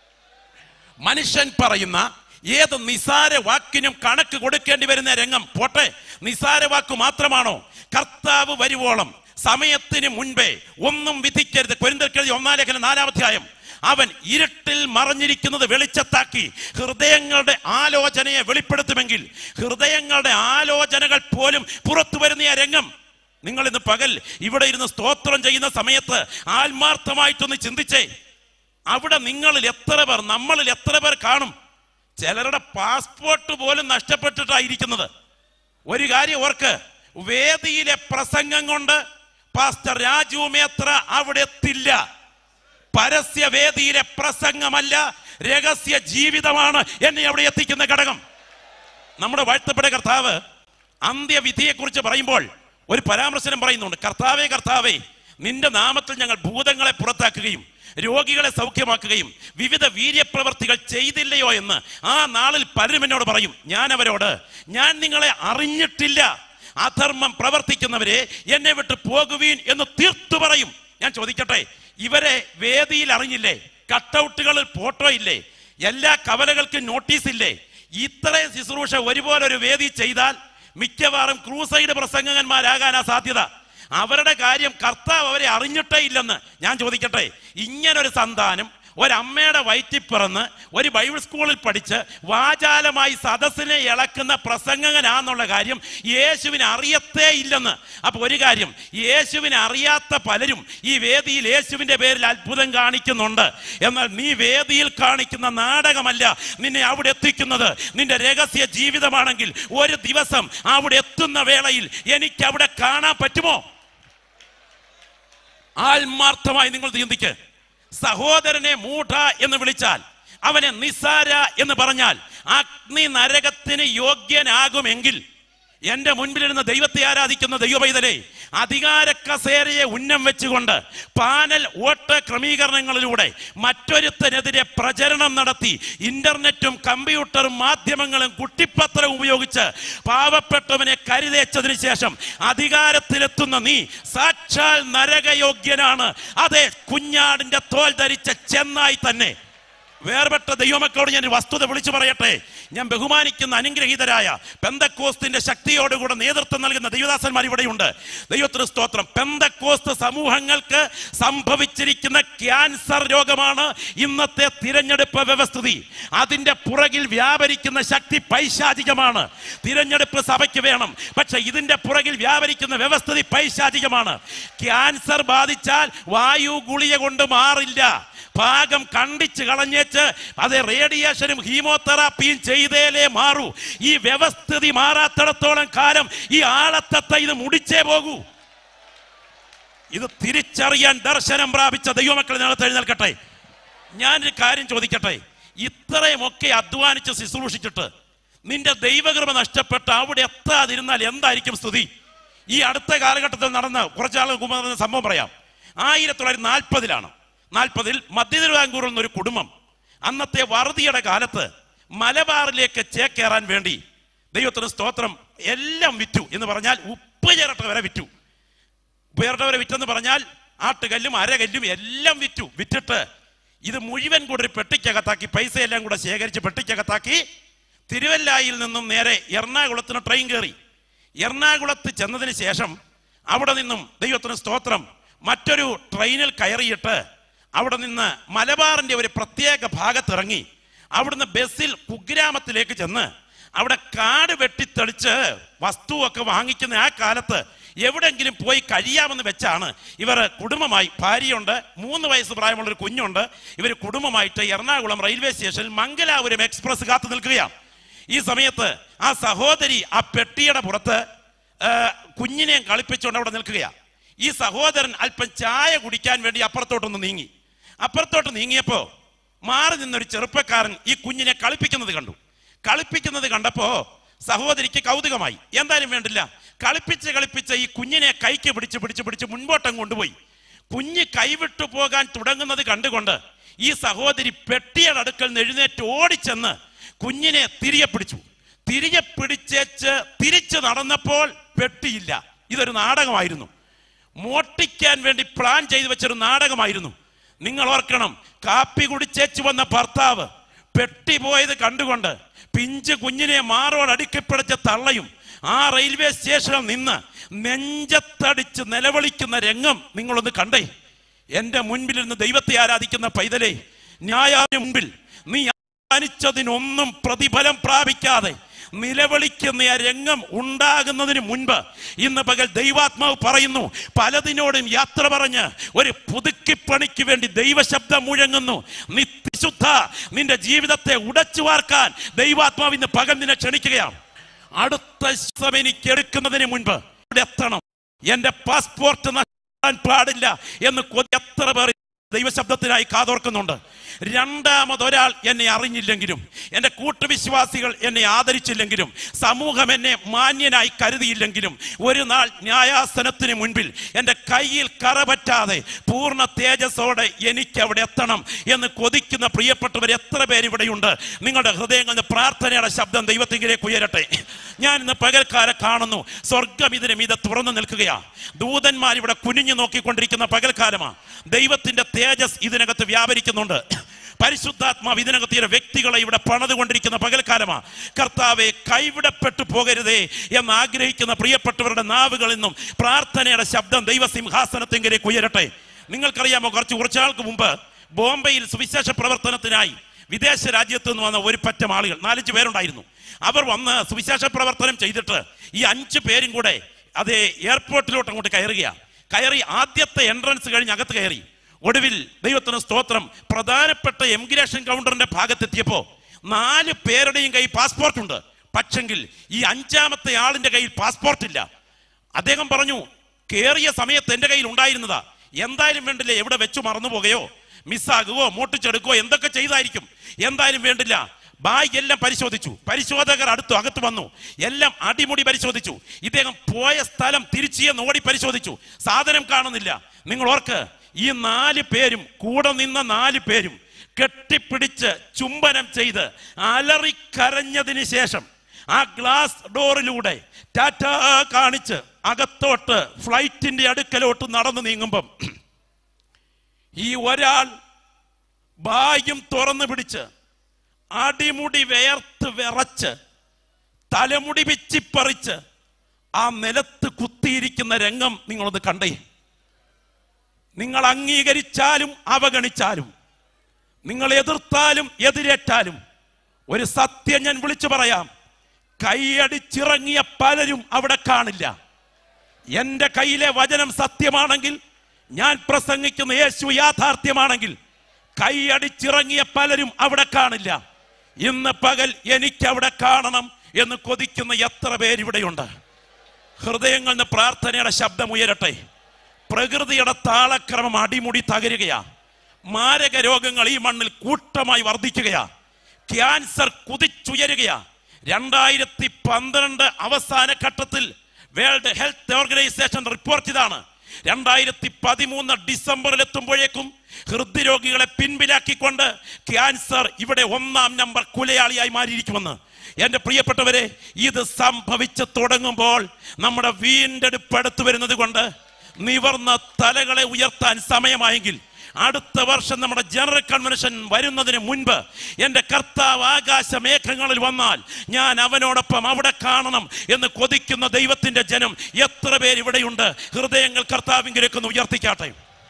മനുഷ്യൻ പറയുന്ന ഏത് നിസാര വാക്കിനും കണക്ക് കൊടുക്കേണ്ടി വരുന്ന രംഗം പോട്ടെ നിസാര വാക്ക് മാത്രമാണോ കർത്താവ് വരുവോളം സമയത്തിന് മുൻപേ ഒന്നും വിധിക്കരുത് കൊരിന്തൽക്കെഴുതി ഒന്നാം ലേഖനം നാലാമധ്യായം അവൻ ഇരുട്ടിൽ മറഞ്ഞിരിക്കുന്നത് വെളിച്ചത്താക്കി ഹൃദയങ്ങളുടെ ആലോചനയെ വെളിപ്പെടുത്തുമെങ്കിൽ ഹൃദയങ്ങളുടെ ആലോചനകൾ പോലും പുറത്തു വരുന്ന ആ രംഗം നിങ്ങൾ ഇന്ന് പകൽ ഇവിടെ ഇരുന്ന് സ്തോത്രം ചെയ്യുന്ന സമയത്ത് ആത്മാർത്ഥമായിട്ടൊന്ന് ചിന്തിച്ചേ അവിടെ നിങ്ങളിൽ എത്ര പേർ നമ്മളിൽ എത്ര പേർ കാണും ചിലരുടെ പാസ്പോർട്ട് പോലും നഷ്ടപ്പെട്ടിട്ടായിരിക്കുന്നത് ഒരു കാര്യം ഓർക്ക് വേദിയിലെ പ്രസംഗം കൊണ്ട് പാസ്റ്റർ രാജു മേത്ര അവിടെ എത്തില്ല പരസ്യവേദിയിലെ പ്രസംഗമല്ല രഹസ്യ ജീവിതമാണ് എന്നെ അവിടെ എത്തിക്കുന്ന ഘടകം നമ്മുടെ വാഴ്ത്തപ്പെട്ട കർത്താവ് അന്ത്യവിധിയെക്കുറിച്ച് പറയുമ്പോൾ ഒരു പരാമർശനം പറയുന്നുണ്ട് കർത്താവേ കർത്താവേ നിന്റെ നാമത്തിൽ ഞങ്ങൾ ഭൂതങ്ങളെ പുറത്താക്കുകയും രോഗികളെ സൗഖ്യമാക്കുകയും വിവിധ വീര്യപ്രവർത്തികൾ ചെയ്തില്ലയോ എന്ന് ആ നാളിൽ പലരും എന്നോട് പറയും ഞാൻ അവരോട് ഞാൻ നിങ്ങളെ അറിഞ്ഞിട്ടില്ല അധർമ്മം പ്രവർത്തിക്കുന്നവരെ എന്നെ വിട്ട് പോകുവീൻ എന്ന് തീർത്തു പറയും ഞാൻ ചോദിക്കട്ടെ ഇവരെ വേദിയിൽ അറിഞ്ഞില്ലേ കട്ടൗട്ടുകളിൽ ഫോട്ടോ ഇല്ലേ എല്ലാ കവലകൾക്കും നോട്ടീസ് ഇല്ലേ ഇത്രയും ശുശ്രൂഷ ഒരുപോലെ ഒരു വേദി ചെയ്താൽ മിക്കവാറും ക്രൂസൈഡ് പ്രസംഗകന്മാരാകാനാ സാധ്യത അവരുടെ കാര്യം കർത്താവ് അവരെ അറിഞ്ഞിട്ടേ ഇല്ലെന്ന് ഞാൻ ചോദിക്കട്ടെ ഇങ്ങനൊരു സന്താനം ഒരമ്മയുടെ വയറ്റിൽ പിറന്ന് ഒരു ബൈബിൾ സ്കൂളിൽ പഠിച്ച് വാചാലമായി സദസ്സിനെ ഇളക്കുന്ന പ്രസംഗകനാന്നുള്ള കാര്യം യേശുവിന് അറിയത്തേ ഇല്ലെന്ന് അപ്പൊ ഒരു കാര്യം യേശുവിനെ അറിയാത്ത പലരും ഈ വേദിയിൽ യേശുവിന്റെ പേരിൽ അത്ഭുതം കാണിക്കുന്നുണ്ട് എന്നാൽ നീ വേദിയിൽ കാണിക്കുന്ന നാടകമല്ല നിന്നെ അവിടെ എത്തിക്കുന്നത് നിന്റെ രഹസ്യ ജീവിതമാണെങ്കിൽ ഒരു ദിവസം അവിടെ എത്തുന്ന വേളയിൽ എനിക്ക് അവിടെ കാണാൻ പറ്റുമോ ആത്മാർത്ഥമായി നിങ്ങൾ ചിന്തിക്ക് സഹോദരനെ മൂഢ എന്ന് വിളിച്ചാൽ അവനെ നിസാര എന്ന് പറഞ്ഞാൽ അഗ്നി നരകത്തിന് യോഗ്യനാകുമെങ്കിൽ എന്റെ മുൻപിലിരുന്ന ദൈവത്തെ ആരാധിക്കുന്ന ദൈവപൈതലെ അധികാര കസേരയെ ഉന്നം വെച്ചുകൊണ്ട് പാനൽ വോട്ട് ക്രമീകരണങ്ങളിലൂടെ മറ്റൊരുത്തനെതിരെ പ്രചരണം നടത്തി ഇന്റർനെറ്റും കമ്പ്യൂട്ടറും മാധ്യമങ്ങളും കുട്ടിപ്പത്രവും ഉപയോഗിച്ച് പാവപ്പെട്ടവനെ കരുതേച്ചതിന് ശേഷം അധികാരത്തിലെത്തുന്ന നീ സാക്ഷാൽ നരകയോഗ്യനാണ് അതെ കുഞ്ഞാടിന്റെ തോൽ ധരിച്ച ചെന്നായി തന്നെ വേർപെട്ട ദൈവമക്കളോട് ഞാൻ ഒരു വസ്തുത വിളിച്ചു പറയട്ടെ ഞാൻ ബഹുമാനിക്കുന്ന അനുഗ്രഹീതരായ പെന്തക്കോസ്തിന്റെ ശക്തിയോടുകൂടെ നേതൃത്വം നൽകുന്ന ദൈവദാസന്മാർ ഇവിടെയുണ്ട് ദൈവത്തിന് സ്തോത്രം പെന്തക്കോസ്ത് സമൂഹങ്ങൾക്ക് സംഭവിച്ചിരിക്കുന്ന ക്യാൻസർ രോഗമാണ് ഇന്നത്തെ തിരഞ്ഞെടുപ്പ് വ്യവസ്ഥിതി അതിന്റെ പുറകിൽ വ്യാപരിക്കുന്ന ശക്തി പൈശാചികമാണ് തിരഞ്ഞെടുപ്പ് സഭയ്ക്ക് വേണം പക്ഷെ ഇതിന്റെ പുറകിൽ വ്യാപരിക്കുന്ന വ്യവസ്ഥിതി പൈശാചികമാണ് ക്യാൻസർ ബാധിച്ചാൽ വായു ഗുളിക കൊണ്ട് മാറില്ല ഭാഗം കണ്ടിച്ച് കളഞ്ഞേച്ച് അത് റേഡിയേഷനും ഹീമോതെറാപ്പിയും ചെയ്തേലേ മാറൂ ഈ വ്യവസ്ഥിതി മാറാത്തിടത്തോളം കാലം ഈ ആളത്തത്തെ ഇത് മുടിച്ചേ പോകൂ ഇത് തിരിച്ചറിയാൻ ദർശനം പ്രാപിച്ച ദൈവമക്കൾ ഇതിനകത്ത് എഴുന്നേൽക്കട്ടെ ഞാനൊരു കാര്യം ചോദിക്കട്ടെ ഇത്രയുമൊക്കെ അധ്വാനിച്ച് ശുശ്രൂഷിച്ചിട്ട് നിന്റെ ദൈവകൃപ നഷ്ടപ്പെട്ട് അവിടെ എത്താതിരുന്നാൽ എന്തായിരിക്കും സ്തുതി ഈ അടുത്ത കാലഘട്ടത്തിൽ നടന്ന കുറച്ചാൾ മുമ്പ് നടന്ന സംഭവം പറയാം ആയിരത്തി തൊള്ളായിരത്തി നാൽപ്പതിലാണ് നാൽപ്പതിൽ മധ്യ തിരുവിതാംകൂറിൽ നിന്നൊരു കുടുംബം അന്നത്തെ വറുതിയുടെ കാലത്ത് മലബാറിലേക്ക് ചേക്കേറാൻ വേണ്ടി ദൈവത്തിന് സ്തോത്രം എല്ലാം വിറ്റു എന്ന് പറഞ്ഞാൽ ഉപ്പ് ചിരട്ട വരെ വിറ്റു ഉപ്പേറിട്ടവരെ വിറ്റെന്ന് പറഞ്ഞാൽ ആട്ടുകല്ലും അരകല്ലും എല്ലാം വിറ്റു വിറ്റിട്ട് ഇത് മുഴുവൻ കൂടെ ഒരു പെട്ടിക്കകത്താക്കി പൈസ എല്ലാം കൂടെ ശേഖരിച്ച് പെട്ടിക്കകത്താക്കി തിരുവല്ലായിൽ നിന്നും നേരെ എറണാകുളത്തിന് ട്രെയിൻ കയറി എറണാകുളത്ത് ചെന്നതിന് ശേഷം അവിടെ നിന്നും ദൈവത്തിന് സ്തോത്രം മറ്റൊരു ട്രെയിനിൽ കയറിയിട്ട് അവിടെ നിന്ന് മലബാറിന്റെ ഒരു പ്രത്യേക ഭാഗത്തിറങ്ങി അവിടുന്ന് ബസ്സിൽ കുഗ്രാമത്തിലേക്ക് ചെന്ന് അവിടെ കാട് വെട്ടിത്തെളിച്ച് വസ്തുവൊക്കെ വാങ്ങിക്കുന്ന ആ കാലത്ത് എവിടെങ്കിലും പോയി കഴിയാമെന്ന് വെച്ചാണ് ഇവർ കുടുംബമായി ഭാര്യയുണ്ട് മൂന്ന് വയസ്സ് പ്രായമുള്ള ഒരു കുഞ്ഞുണ്ട് ഇവർ കുടുംബമായിട്ട് എറണാകുളം റെയിൽവേ സ്റ്റേഷനിൽ മംഗലാപുരം എക്സ്പ്രസ് കാത്തു നിൽക്കുകയാണ് ഈ സമയത്ത് ആ സഹോദരി ആ പെട്ടിയുടെ പുറത്ത് ആ, കുഞ്ഞിനെയും കളിപ്പിച്ചുകൊണ്ട് അവിടെ നിൽക്കുകയാണ് ഈ സഹോദരൻ അല്പം ചായ കുടിക്കാൻ വേണ്ടി അപ്പുറത്തോട്ടൊന്ന് നീങ്ങി അപ്പുറത്തോട്ട് നീങ്ങിയപ്പോ മാറി നിന്നൊരു ചെറുപ്പക്കാരൻ ഈ കുഞ്ഞിനെ കളിപ്പിക്കുന്നത് കണ്ടു കളിപ്പിക്കുന്നത് കണ്ടപ്പോ സഹോദരിക്ക് കൗതുകമായി എന്തായാലും വേണ്ടില്ല കളിപ്പിച്ച് കളിപ്പിച്ച് ഈ കുഞ്ഞിനെ കൈക്ക് പിടിച്ച് പിടിച്ച് പിടിച്ച് മുൻപോട്ടം കൊണ്ടുപോയി കുഞ്ഞ് കൈവിട്ടു പോകാൻ തുടങ്ങുന്നത് കണ്ടുകൊണ്ട് ഈ സഹോദരി പെട്ടിയുടെ അടുക്കൽ നിന്ന് എഴുന്നേറ്റ് ഓടിച്ചെന്ന് കുഞ്ഞിനെ തിരികെ പിടിച്ചു തിരികെ പിടിച്ചേച്ച് തിരിച്ചു നടന്നപ്പോൾ പെട്ടിയില്ല ഇതൊരു നാടകമായിരുന്നു മോട്ടിക്കാൻ വേണ്ടി പ്ലാൻ ചെയ്തു വെച്ചൊരു നാടകമായിരുന്നു നിങ്ങൾ ഓർക്കണം കാപ്പി കുടിച്ചേച്ചു വന്ന ഭർത്താവ് പെട്ടി പോയത് കണ്ടുകൊണ്ട് പിഞ്ച് കുഞ്ഞിനെ മാറോട് അടുക്കിപ്പിടിച്ച തള്ളയും ആ റെയിൽവേ സ്റ്റേഷനിൽ നിന്ന് നെഞ്ചത്തടിച്ച് നിലവിളിക്കുന്ന രംഗം നിങ്ങളൊന്ന് കണ്ടേ എന്റെ മുൻപിലിരുന്ന് ദൈവത്തെ ആരാധിക്കുന്ന പൈതലേ ന്യായാവിന് മുമ്പിൽ നീ അധ്വാനിച്ചതിനൊന്നും പ്രതിഫലം പ്രാപിക്കാതെ നിലവിളിക്കുന്ന ആ രംഗം ഉണ്ടാകുന്നതിന് മുൻപ് ഇന്ന് പകൽ ദൈവാത്മാവ് പറയുന്നു പലതിനോടും യാത്ര പറഞ്ഞ് ഒരു പുതുക്കിപ്പണിക്ക് വേണ്ടി ദൈവശബ്ദം മുഴങ്ങുന്നു നീ വിശുദ്ധ നിന്റെ ജീവിതത്തെ ഉടച്ചു വാർക്കാൻ ദൈവാത്മാവ് ഇന്ന് പകൽ നിന്നെ ക്ഷണിക്കുകയാണ് അടുത്ത ശ്വാസം എനിക്ക് എടുക്കുന്നതിന് മുൻപ് ഇവിടെ എത്തണം എന്റെ പാസ്പോർട്ട് നഷ്ടപ്പെടാൻ പാടില്ല എന്ന് കൊതി എത്ര പേർ ദൈവശബ്ദത്തിനായി കാതോർക്കുന്നുണ്ട് രണ്ടാമതൊരാൾ എന്നെ അറിഞ്ഞില്ലെങ്കിലും എൻ്റെ കൂട്ടുവിശ്വാസികൾ എന്നെ ആദരിച്ചില്ലെങ്കിലും സമൂഹം എന്നെ മാന്യനായി കരുതിയില്ലെങ്കിലും ഒരു നാൾ ന്യായാസനത്തിന് മുൻപിൽ എൻ്റെ കയ്യിൽ കറ പറ്റാതെ പൂർണ്ണ തേജസ്സോടെ എനിക്ക് അവിടെ എത്തണം എന്ന് കൊതിക്കുന്ന പ്രിയപ്പെട്ടവർ എത്ര പേര് ഇവിടെയുണ്ട് നിങ്ങളുടെ ഹൃദയങ്ങളിൽ നിന്ന് പ്രാർത്ഥനയുടെ ശബ്ദം ദൈവത്തിങ്കിലേക്ക് ഉയരട്ടെ ഞാൻ ഇന്ന് പകൽക്കാരെ കാണുന്നു സ്വർഗം ഇതിന് മീതെ തുറന്നു നിൽക്കുകയാ ദൂതന്മാർ ഇവിടെ കുനിഞ്ഞു നോക്കിക്കൊണ്ടിരിക്കുന്ന പകൽക്കാലമാ ദൈവത്തിന്റെ തേജസ് ഇതിനകത്ത് വ്യാപരിക്കുന്നുണ്ട് പരിശുദ്ധാത്മാവ് ഇതിനകത്ത് ചില വ്യക്തികളെ ഇവിടെ പണിതുകൊണ്ടിരിക്കുന്ന പകൽക്കാലമാ കർത്താവെ കൈവിടപ്പെട്ടു പോകരുതേ എന്ന് ആഗ്രഹിക്കുന്ന പ്രിയപ്പെട്ടവരുടെ നാവുകളിൽ നിന്നും പ്രാർത്ഥനയുടെ ശബ്ദം ദൈവസിംഹാസനത്തിങ്കിലേക്ക് ഉയരട്ടെ നിങ്ങൾക്കറിയാമോ കുറച്ച് കുറച്ചാൾക്ക് മുമ്പ് ബോംബെയിൽ സുവിശേഷ പ്രവർത്തനത്തിനായി വിദേശ രാജ്യത്ത് നിന്ന് വന്ന ഒരു പറ്റം ആളുകൾ നാലഞ്ച് പേരുണ്ടായിരുന്നു അവർ വന്ന് സുവിശേഷ പ്രവർത്തനം ചെയ്തിട്ട് ഈ അഞ്ച് പേരും കൂടെ അതേ എയർപോർട്ടിലോട്ട് അങ്ങോട്ട് കയറുകയാണ് കയറി ആദ്യത്തെ എൻട്രൻസ് കഴിഞ്ഞ് അകത്ത് കയറി ഒടുവിൽ ദൈവത്തിന് സ്തോത്രം പ്രധാനപ്പെട്ട എമിഗ്രേഷൻ കൗണ്ടറിന്റെ ഭാഗത്തെത്തിയപ്പോ നാല് പേരുടെയും കയ്യിൽ പാസ്പോർട്ട് ഉണ്ട് പക്ഷെങ്കിൽ ഈ അഞ്ചാമത്തെ ആളിന്റെ കയ്യിൽ പാസ്പോർട്ട് ഇല്ല അദ്ദേഹം പറഞ്ഞു കേറിയ സമയത്ത് എന്റെ കയ്യിൽ ഉണ്ടായിരുന്നതാ എന്തായാലും വേണ്ടില്ല എവിടെ വെച്ചു മറന്നു പോകുകയോ മിസ്സാകുകയോ മോട്ടിച്ചെടുക്കുകയോ എന്തൊക്കെ ചെയ്തായിരിക്കും എന്തായാലും വേണ്ടില്ല ബാഗ് എല്ലാം പരിശോധിച്ചു പരിശോധകർ അടുത്തു അകത്ത് വന്നു എല്ലാം അടിമുടി പരിശോധിച്ചു ഇദ്ദേഹം പോയ സ്ഥലം തിരിച്ചു ചെന്ന് ഓടി പരിശോധിച്ചു സാധനം കാണുന്നില്ല നിങ്ങൾ ഓർക്ക് ഈ നാല് പേരും കൂടെ നിന്ന നാല് പേരും കെട്ടിപ്പിടിച്ച് ചുംബനം ചെയ്ത് അലറിക്കരഞ്ഞതിന് ശേഷം ആ ഗ്ലാസ് ഡോറിലൂടെ ടാറ്റ കാണിച്ച് അകത്തോട്ട് ഫ്ലൈറ്റിന്റെ അടുക്കലോട്ട് നടന്നു നീങ്ങുമ്പം ഈ ഒരാൾ ബായും തുറന്നു പിടിച്ച് അടിമുടി വേർത്ത് വിറച്ച് തലമുടി പിച്ചിപ്പറിച്ച് ആ നിലത്ത് കുത്തിയിരിക്കുന്ന രംഗം നിങ്ങളൊന്ന് കണ്ടേ നിങ്ങൾ അംഗീകരിച്ചാലും അവഗണിച്ചാലും നിങ്ങൾ എതിർത്താലും എതിരേറ്റാലും ഒരു സത്യം ഞാൻ വിളിച്ചു പറയാം കൈയടിച്ചിറങ്ങിയ പലരും അവിടെ കാണില്ല എന്റെ കയ്യിലെ വചനം സത്യമാണെങ്കിൽ ഞാൻ പ്രസംഗിക്കുന്ന യേശു യാഥാർത്ഥ്യമാണെങ്കിൽ കൈയടിച്ചിറങ്ങിയ പലരും അവിടെ കാണില്ല ഇന്ന് പകൽ എനിക്ക് അവിടെ കാണണം എന്ന് കൊതിക്കുന്ന എത്ര പേരിവിടെയുണ്ട് ഹൃദയങ്ങളിൽ നിന്ന് പ്രാർത്ഥനയുടെ ശബ്ദം ഉയരട്ടെ പ്രകൃതിയുടെ താളക്രമം അടിമുടി തകരുകയാ മാരക രോഗങ്ങൾ ഈ മണ്ണിൽ കൂട്ടമായി വർദ്ധിക്കുകയാ ക്യാൻസർ കുതിച്ചുയരുകയാ രണ്ടായിരത്തി പന്ത്രണ്ട് അവസാന ഘട്ടത്തിൽ വേൾഡ് ഹെൽത്ത് ഓർഗനൈസേഷൻ റിപ്പോർട്ട് ഇതാണ് രണ്ടായിരത്തി പതിമൂന്ന് ഡിസംബറിൽ എത്തുമ്പോഴേക്കും ഹൃദ്രോഗികളെ പിൻപിലാക്കിക്കൊണ്ട് ക്യാൻസർ ഇവിടെ ഒന്നാം നമ്പർ കുലയാളിയായി മാറിയിരിക്കുമെന്ന് എന്റെ പ്രിയപ്പെട്ടവരെ ഇത് സംഭവിച്ചു തുടങ്ങുമ്പോൾ നമ്മുടെ വീണ്ടെടുപ്പ് അടുത്ത് വരുന്നത് കൊണ്ട് നിവർന്ന തലകളെ ഉയർത്താൻ സമയമായെങ്കിൽ അടുത്ത വർഷം നമ്മുടെ ജനറൽ കൺവെൻഷൻ വരുന്നതിന് മുൻപ് എൻ്റെ കർത്താവ് ആകാശ മേഘങ്ങളിൽ വന്നാൽ ഞാൻ അവനോടൊപ്പം അവിടെ കാണണം എന്ന് കൊതിക്കുന്ന ദൈവത്തിന്റെ ജനം എത്ര പേര് ഇവിടെയുണ്ട് ഹൃദയങ്ങൾ കർത്താവിങ്കിലേക്ക് ഒന്ന് ഉയർത്തിക്കാട്ടെ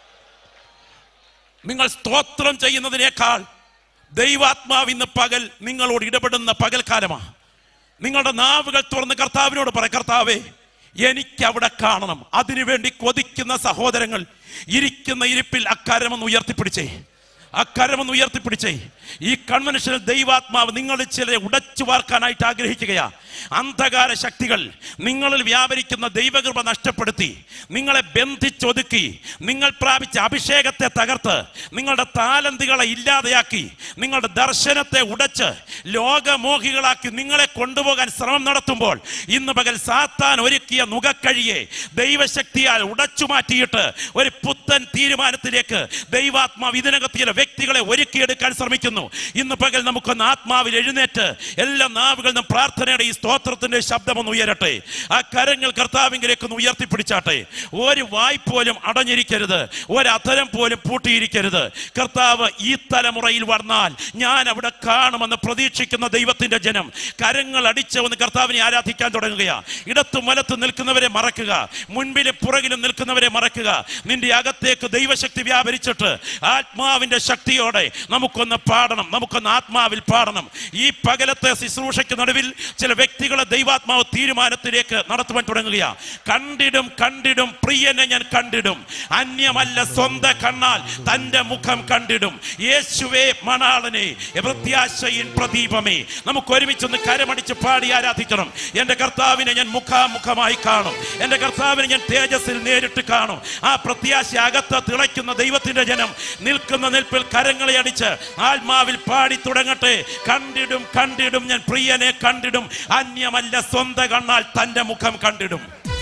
നിങ്ങൾ സ്തോത്രം ചെയ്യുന്നതിനേക്കാൾ ദൈവാത്മാവ് ഇന്ന് പകൽ നിങ്ങളോട് ഇടപെടുന്ന പകൽക്കാലമാണ് നിങ്ങളുടെ നാവുകൾ തുറന്ന് കർത്താവിനോട് പറ കർത്താവേ എനിക്ക് അവിടെ കാണണം അതിനുവേണ്ടി കൊതിക്കുന്ന സഹോദരങ്ങൾ ഇരിക്കുന്ന ഇരിപ്പിൽ അക്കരമൊന്ന് ഉയർത്തിപ്പിടിച്ചേ അക്കരമൊന്ന് ഉയർത്തിപ്പിടിച്ചേ ഈ കൺവെൻഷനിൽ ദൈവാത്മാവ് നിങ്ങളിൽ ചിലരെ ഉടച്ചു വാർക്കാനായിട്ട് ആഗ്രഹിക്കുകയാ അന്ധകാര ശക്തികൾ നിങ്ങളിൽ വ്യാപരിക്കുന്ന ദൈവകൃപ നഷ്ടപ്പെടുത്തി നിങ്ങളെ ബന്ധിച്ചൊതുക്കി നിങ്ങൾ പ്രാപിച്ച അഭിഷേകത്തെ തകർത്ത് നിങ്ങളുടെ താലന്തികളെ ഇല്ലാതെയാക്കി നിങ്ങളുടെ ദർശനത്തെ ഉടച്ച് ലോകമോഹികളാക്കി നിങ്ങളെ കൊണ്ടുപോകാൻ ശ്രമം നടത്തുമ്പോൾ ഇന്ന് പകൽ സാത്താൻ ഒരുക്കിയ നുകക്കഴിയെ ദൈവശക്തിയാൽ ഉടച്ചു മാറ്റിയിട്ട് ഒരു പുത്തൻ തീരുമാനത്തിലേക്ക് ദൈവാത്മാവ് ഇതിനകത്ത് ചില വ്യക്തികളെ ഒരുക്കിയെടുക്കാൻ ശ്രമിക്കുന്നു ഇന്ന് പകൽ നമുക്കൊന്ന് ആത്മാവിൽ എഴുന്നേറ്റ് എല്ലാ നാവുകളിൽ നിന്നും പ്രാർത്ഥനയുടെ ഈ സ്തോത്രത്തിന്റെ ശബ്ദം ഒന്ന് ഉയരട്ടെ ആ കരങ്ങൾ കർത്താവിങ്കിലേക്ക് ഒന്ന് ഉയർത്തിപ്പിടിച്ചാട്ടെ ഒരു വായ് പോലും അടഞ്ഞിരിക്കരുത് ഒരധരം പോലും പൂട്ടിയിരിക്കരുത് കർത്താവ് ഈ തലമുറയിൽ വന്നാൽ ഞാൻ അവിടെ കാണുമെന്ന് പ്രതീക്ഷിക്കുന്ന ദൈവത്തിന്റെ ജനം കരങ്ങൾ അടിച്ച് ഒന്ന് കർത്താവിനെ ആരാധിക്കാൻ തുടങ്ങുകയാ ഇടത്തും വലത്തും നിൽക്കുന്നവരെ മറക്കുക മുൻപിലും പുറകിലും നിൽക്കുന്നവരെ മറക്കുക നിന്റെ അകത്തേക്ക് ദൈവശക്തി വ്യാപരിച്ചിട്ട് ആത്മാവിന്റെ ശക്തിയോടെ നമുക്കൊന്ന് പാടണം നമുക്കൊന്ന് ആത്മാവിൽ പാടണം ഈ പകലത്തെ ശുശ്രൂഷയ്ക്ക് നടുവിൽ ചില വ്യക്തികളെ ദൈവാത്മാവ് തീരുമാനത്തിലേക്ക് നടത്തുവാൻ തുടങ്ങുകയാ കണ്ടിടും കണ്ടിടും പ്രിയനെ ഞാൻ കണ്ടിടും അന്യമല്ല സ്വന്തം കണ്ണാൽ തന്റെ മുഖം കണ്ടിടും യേശുവേ മണാളനെ പ്രത്യാശയിൻ പ്രദീപമേ നമുക്ക് ഒരുമിച്ചൊന്ന് കരമടിച്ച് പാടി ആരാധിക്കണം എന്റെ കർത്താവിനെ ഞാൻ മുഖാമുഖമായി കാണും എന്റെ കർത്താവിനെ ഞാൻ തേജസ്സിൽ നേരിട്ട് കാണും ആ പ്രത്യാശ അകത്ത് തിളയ്ക്കുന്ന ദൈവത്തിന്റെ ജനം നിൽക്കുന്ന നിൽപ്പിൽ കരങ്ങളെ അടിച്ച് ആത്മാവിൽ പാടി തുടങ്ങട്ടെ കണ്ടിടും കണ്ടിടും ഞാൻ പ്രിയനെ കണ്ടിടും അന്യമല്ല സ്വന്തം കണ്ണാൽ തന്റെ മുഖം കണ്ടിടും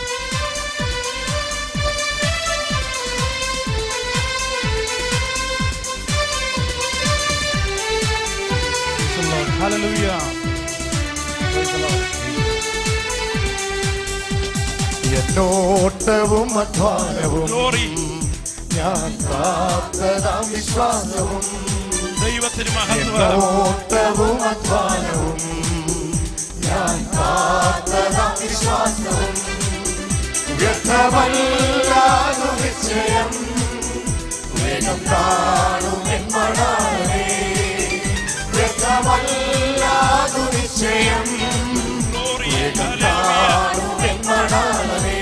Praise the Lord. Hallelujah. Praise the Lord. എന്നോട്ടവും അധ്വാനവും ഗ്ലോറി ഞാൻ കാത്തതാം വിശ്വാസവും ദൈവത്തിന് മഹത്വം എന്നോട്ടവും അധ്വാനവും ഞാൻ കാത്തതാം വിശ്വാസവും വ്യർത്ഥമല്ലാതു നിശ്ചയം വേഗം കാണും എൻ മണാളനെ വ്യർത്ഥമല്ലാതു നിശ്ചയം ഗ്ലോറി കാണും എൻ മണാളനെ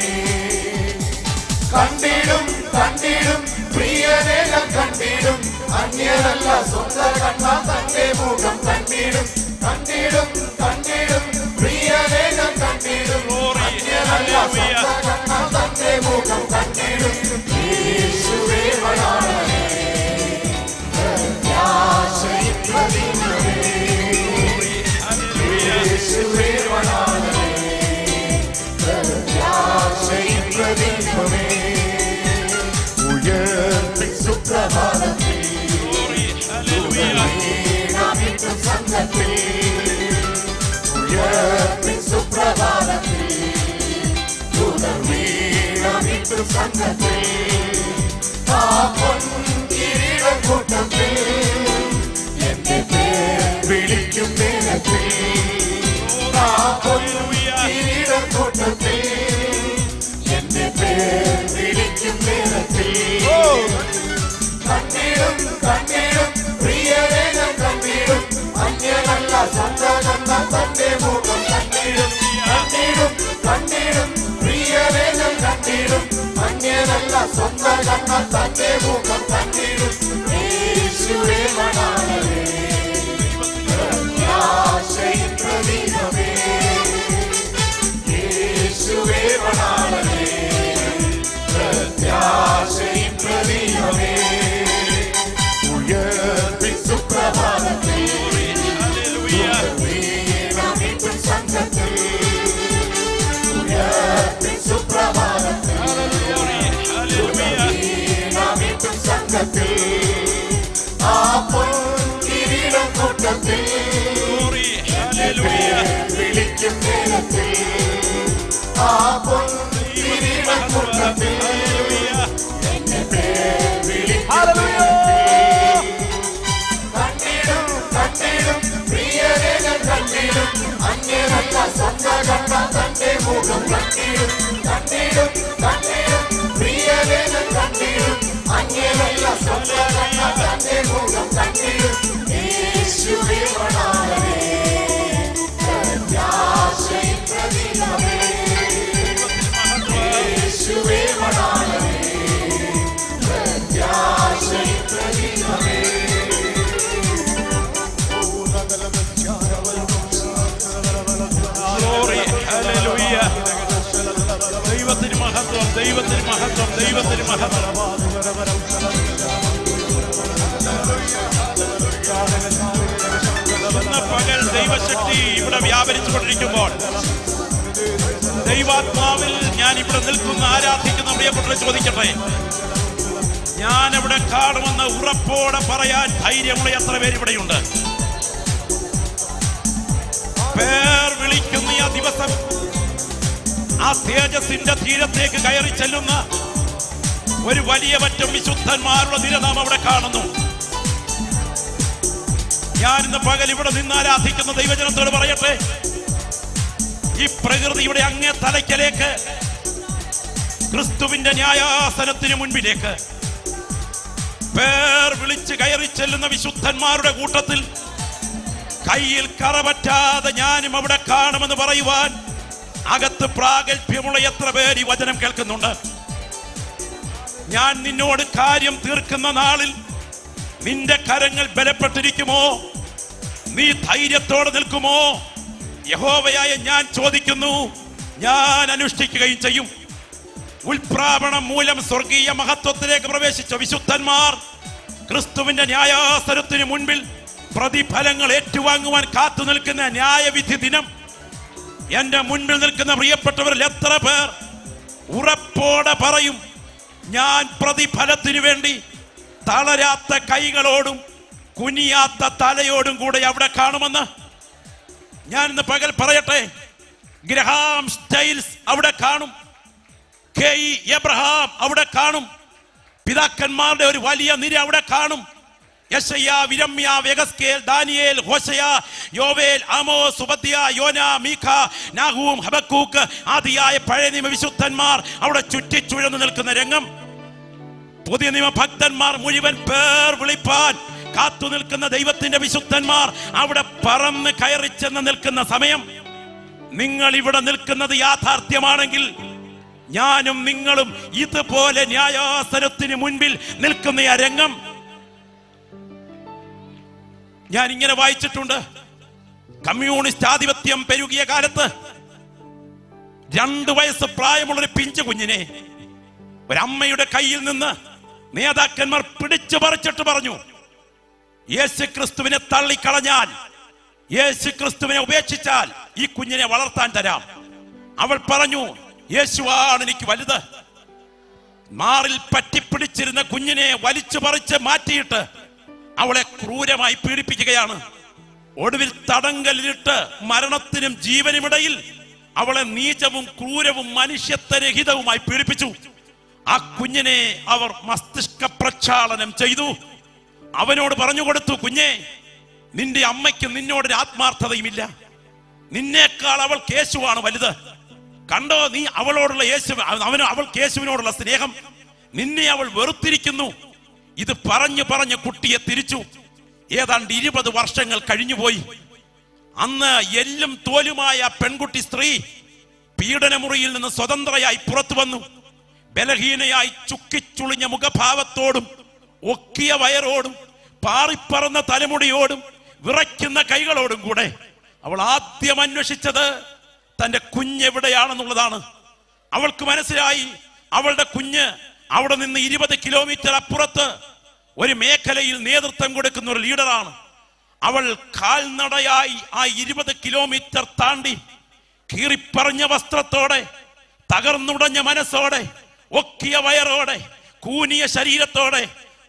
കണ്ടിടും കണ്ടിടും പ്രിയനെ ഞാൻ കണ്ടിടും അന്യനല്ല സ്വന്തം കണ്ണ തന്റെ മുഖം കണ്ടിടും കണ്ടിടും കണ്ടിടും പ്രിയനെ ഞാൻ കണ്ടിടും അന്യനല്ല സ്വന്തം കണ്ണ തന്റെ മുഖം കണ്ടിടും യേശുവേ മണാളനെ പ്രത്യാശയിൻ പ്രതീകമേ. യേശുവേ മണാളനെ പ്രത്യാശയിൻ പ്രതീകമേ ഉയർത്തി സുപ്രഭാതത്തിൽ വീണാമിട്ടും സംഘത്തിൽ ഉയർത്തി സുപ്രഭാതത്തിൽ തുടർ വീണാമിട്ടും സംഘത്തിൽ ആ പൊൻകിരീടം കൂട്ടത്തിൽ എന്റെ പേർ വിളിക്കും നേരത്തിൽ ആ പൊൻകിരീടം കൂട്ടത്തിൽ എന്റെ പേർ വിളിക്കും നേരത്തിൽ കണ്ടിടും കണ്ടിടും പ്രിയരെ ഞാൻ കണ്ടിടും അന്യനല്ല സ്വന്തം കണ്ട തന്റെ മുഖം കണ്ടിടും കണ്ടിടും കണ്ടിടും പ്രിയരെ ഞാൻ കണ്ടിടും അന്യനല്ല സ്വന്തം കണ്ട തന്റെ മുഖം കണ്ടിടും യേശുവേ കൂട്ടത്തിൽ ആ പൊൻ കിരീടം കൂട്ടത്തിൽ Glory. Hallelujah. വിളിക്കും നേരത്തിൽ ആ പൊൻ കിരീടം കൂട്ടത്തിൽ Hallelujah. കണ്ടിടും കണ്ടിടും പ്രിയരെ ഞാൻ കണ്ടിടും അന്യനല്ല സ്വന്തം കണ്ട തന്റെ മുഖം കണ്ടിടും കണ്ടിടും കണ്ടിടും പ്രിയരെ ഞാൻ കണ്ടിടും അന്യനല്ല സ്വന്തം കണ്ട തന്റെ മുഖം കണ്ടിടും യേശുവേ മണാലേ പ്രത്യാശയിൻ പ്രതീകമേ യേശുവേ മണാലേ പ്രത്യാശയിൻ പ്രതീകമേ Glory. Hallelujah. ദൈവത്തിന് മഹത്വം ദൈവത്തിന് മഹത്വം ദൈവത്തിന് മഹത്വം ഇന്ന് പകൽ ദൈവശക്തി ഇവിടെ വ്യാപരിച്ചുകൊണ്ടിരിക്കുമ്പോൾ ദൈവാത്മാവിൽ ഞാൻ ഇവിടെ നിൽക്കുന്ന ആരാധിക്കുന്ന പ്രിയപ്പെട്ടവരെ ചോദിക്കട്ടെ ഞാൻ ഇവിടെ കാണുമെന്ന് ഉറപ്പോടെ പറയാൻ ധൈര്യമുള്ള എത്ര പേര് ഇവിടെയുണ്ട് പേർ വിളിക്കുന്ന ആ ദിവസം ആ തേജസിന്റെ തീരത്തേക്ക് കയറി ചെല്ലുന്ന ഒരു വലിയ പറ്റം വിശുദ്ധന്മാരുടെ നിര നാം അവിടെ കാണുന്നു ഞാൻ ഇന്ന് പകൽ ഇവിടെ നിന്ന് ആരാധിക്കുന്ന ദൈവജനത്തോട് പറയട്ടെ ഈ പ്രകൃതിയുടെ അങ്ങേ തലയ്ക്കലേക്ക് ക്രിസ്തുവിന്റെ ന്യായാസനത്തിന് മുൻപിലേക്ക് പേർ വിളിച്ച് കയറി ചെല്ലുന്ന വിശുദ്ധന്മാരുടെ കൂട്ടത്തിൽ കയ്യിൽ കറപറ്റാതെ ഞാനും അവിടെ കാണുമെന്ന് പറയുവാൻ അകത്ത് പ്രാഗൽഭ്യമുള്ള എത്ര പേര് ഈ വചനം കേൾക്കുന്നുണ്ട് ഞാൻ നിന്നോട് കാര്യം തീർക്കുന്ന നാളിൽ നിന്റെ കരങ്ങൾ ബലപ്പെട്ടിരിക്കുമോ നീ ധൈര്യത്തോടെ നിൽക്കുമോ യഹോവയായ ഞാൻ ചോദിക്കുന്നു ഞാൻ അനുഷ്ഠിക്കുകയും ചെയ്യും ഉൽപ്രാപണം മൂലം സ്വർഗീയ മഹത്വത്തിലേക്ക് പ്രവേശിച്ച വിശുദ്ധന്മാർ ക്രിസ്തുവിന്റെ ന്യായാസനത്തിന് മുൻപിൽ പ്രതിഫലങ്ങൾ ഏറ്റുവാങ്ങുവാൻ കാത്തു നിൽക്കുന്ന ന്യായവിധി ദിനം എന്റെ മുൻപിൽ നിൽക്കുന്ന പ്രിയപ്പെട്ടവരിൽ എത്ര പേർ ഉറപ്പോടെ പറയും ഞാൻ പ്രതിഫലത്തിനു വേണ്ടി തളരാത്ത കൈകളോടും കുനിയാത്ത തലയോടും കൂടെ അവിടെ കാണുമെന്ന് ഞാൻ ഇന്ന് പകൽ പറയട്ടെ ഗ്രഹാം സ്റ്റൈൽസ് അവിടെ കാണും കെ ഇ എബ്രഹാം അവിടെ കാണും പിതാക്കന്മാരുടെ ഒരു വലിയ നിര അവിടെ കാണും യശയ്യ വിരമ്യ വെഗസ്കേൽ ദാനിയേൽ ഹോശയ യോവേൽ ആമോ സുബദ്യ യോന മീഖ നാഹൂം ഹബക്കൂക്ക് ആദിയായ പഴയ നിയമ വിശുദ്ധന്മാർ അവിടെ ചുറ്റിച്ചുഴന്നു നിൽക്കുന്ന രംഗം പുതിയ നിയമ ഭക്തന്മാർ മുഴുവൻ പേർ വിളിപ്പാൻ കാത്തു നിൽക്കുന്ന ദൈവത്തിന്റെ വിശുദ്ധന്മാർ അവിടെ പറന്ന് കയറി ചെന്ന് നിൽക്കുന്ന സമയം നിങ്ങൾ ഇവിടെ നിൽക്കുന്നത് യാഥാർത്ഥ്യമാണെങ്കിൽ ഞാനും നിങ്ങളും ഇതുപോലെ ന്യായാസനത്തിന് മുൻപിൽ നിൽക്കുന്ന ആ രംഗം ഞാൻ ഇങ്ങനെ വായിച്ചിട്ടുണ്ട് കമ്മ്യൂണിസ്റ്റ് ആധിപത്യം പെരുകിയ കാലത്ത് രണ്ടു വയസ്സ് പ്രായമുള്ള ഒരു പിഞ്ചു കുഞ്ഞിനെ ഒരമ്മയുടെ കയ്യിൽ നിന്ന് നേതാക്കന്മാർ പിടിച്ചു പറിച്ചിട്ട് പറഞ്ഞു യേശു ക്രിസ്തുവിനെ തള്ളിക്കളഞ്ഞാൽ യേശു ക്രിസ്തുവിനെ ഉപേക്ഷിച്ചാൽ ഈ കുഞ്ഞിനെ വളർത്താൻ തരാം അവൾ പറഞ്ഞു യേശുവാണ് എനിക്ക് വലുത് മാറിൽ പറ്റിപ്പിടിച്ചിരുന്ന കുഞ്ഞിനെ വലിച്ചു പറിച്ച് മാറ്റിയിട്ട് അവളെ ക്രൂരമായി പീഡിപ്പിക്കുകയാണ് ഒടുവിൽ തടങ്കലിട്ട് മരണത്തിനും ജീവനുമിടയിൽ അവളെ നീചവും ക്രൂരവും മനുഷ്യത്വരഹിതവുമായി പീഡിപ്പിച്ചു ആ കുഞ്ഞിനെ അവർ മസ്തിഷ്ക പ്രക്ഷാളനം ചെയ്തു അവനോട് പറഞ്ഞു കൊടുത്തു കുഞ്ഞെ നിന്റെ അമ്മയ്ക്ക് നിന്നോടൊരു ആത്മാർത്ഥതയുമില്ല നിന്നേക്കാൾ അവൾ കേശുവാണ് വലുത് കണ്ടോ നീ അവളോടുള്ള യേശു അവന് അവൾ കേശുവിനോടുള്ള സ്നേഹം നിന്നെ അവൾ വെറുത്തിരിക്കുന്നു ഇത് പറഞ്ഞു പറഞ്ഞ് കുട്ടിയെ തിരിച്ചു ഏതാണ്ട് ഇരുപത് വർഷങ്ങൾ കഴിഞ്ഞുപോയി അന്ന് എല്ലും തോലുമായ ആ പെൺകുട്ടി സ്ത്രീ പീഡനമുറിയിൽ നിന്ന് സ്വതന്ത്രയായി പുറത്തു വന്നു ബലഹീനയായി ചുക്കിച്ചുളിഞ്ഞ മുഖഭാവത്തോടും ഒക്കിയ വയറോടും പാറിപ്പറന്ന തലമുടിയോടും വിറയ്ക്കുന്ന കൈകളോടും കൂടെ അവൾ ആദ്യം അന്വേഷിച്ചത് തന്റെ കുഞ്ഞെവിടെയാണെന്നുള്ളതാണ് അവൾക്ക് മനസ്സിലായി അവളുടെ കുഞ്ഞ് അവിടെ നിന്ന് ഇരുപത് കിലോമീറ്റർ അപ്പുറത്ത് ഒരു മേഖലയിൽ നേതൃത്വം കൊടുക്കുന്ന ഒരു ലീഡറാണ് അവൾ കാൽനടയായി ആ ഇരുപത് കിലോമീറ്റർ താണ്ടി കീറിപ്പറഞ്ഞ വസ്ത്രത്തോടെ തകർന്നുടഞ്ഞ മനസ്സോടെ ഒക്കിയ വയറോടെ കൂനിയ ശരീരത്തോടെ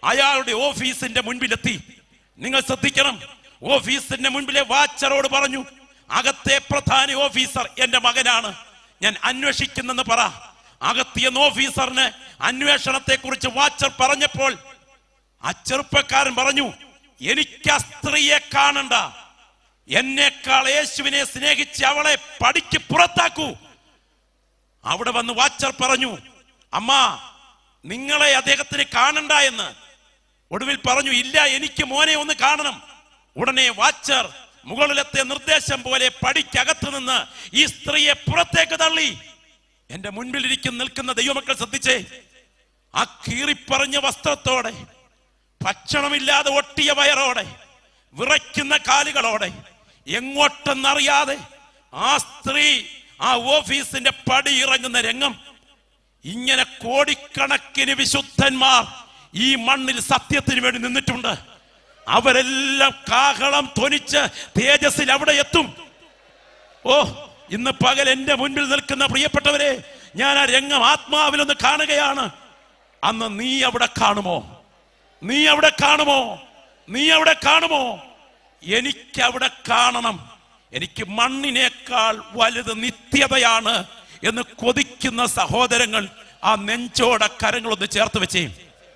അയാളുടെ ഓഫീസിന്റെ മുൻപിലെത്തി നിങ്ങൾ ശ്രദ്ധിക്കണം ഓഫീസിന്റെ മുൻപിലെ വാച്ചറോട് പറഞ്ഞു അകത്തെ പ്രധാന ഓഫീസർ എന്റെ മകനാണ് ഞാൻ അന്വേഷിക്കുന്നെന്ന് പറ അകത്തിയെന്ന് ഓഫീസറിന് അന്വേഷണത്തെ കുറിച്ച് വാച്ചർ പറഞ്ഞപ്പോൾ ആ ചെറുപ്പക്കാരൻ പറഞ്ഞു എനിക്ക് ആ സ്ത്രീയെ കാണണ്ട എന്നേക്കാൾ യേശുവിനെ സ്നേഹിച്ച് അവളെ പടിക്ക് പുറത്താക്കൂ അവിടെ വന്ന് വാച്ചർ പറഞ്ഞു അമ്മ നിങ്ങളെ അദ്ദേഹത്തിന് കാണണ്ട എന്ന് ഒടുവിൽ പറഞ്ഞു ഇല്ല എനിക്ക് മോനെ ഒന്ന് കാണണം ഉടനെ വാച്ചർ മുകളിലത്തെ നിർദ്ദേശം പോലെ പടിക്കകത്ത് നിന്ന് ഈ സ്ത്രീയെ പുറത്തേക്ക് തള്ളി എന്റെ മുൻപിലിരിക്കുന്ന നിൽക്കുന്ന ദൈവമക്കൾ ശ്രദ്ധിച്ചേ ആ കീറിപ്പറഞ്ഞ വസ്ത്രത്തോടെ ഭക്ഷണമില്ലാതെ ഒട്ടിയ വയറോടെ വിറയ്ക്കുന്ന കാലുകളോടെ എങ്ങോട്ടെന്നറിയാതെ ആ സ്ത്രീ ആ ഓഫീസിന്റെ പടി ഇറങ്ങുന്ന രംഗം ഇങ്ങനെ കോടിക്കണക്കിന് വിശുദ്ധന്മാർ ഈ മണ്ണിൽ സത്യത്തിന് വേണ്ടി നിന്നിട്ടുണ്ട് അവരെല്ലാം കാഹളം ധ്വനിച്ച് തേജസ്സിൽ അവിടെ എത്തും ഓ ഇന്ന് പകൽ എന്റെ മുൻപിൽ നിൽക്കുന്ന പ്രിയപ്പെട്ടവരെ ഞാൻ ആ രംഗം ആത്മാവിലൊന്ന് കാണുകയാണ് അന്ന് നീ അവിടെ കാണുമോ നീ അവിടെ കാണുമോ നീ അവിടെ കാണുമോ എനിക്ക് അവിടെ കാണണം എനിക്ക് മണ്ണിനേക്കാൾ വലുത് നിത്യതയാണ് എന്ന് കൊതിക്കുന്ന സഹോദരങ്ങൾ ആ നെഞ്ചോടെ കരങ്ങളൊന്ന് ചേർത്ത് വെച്ചേ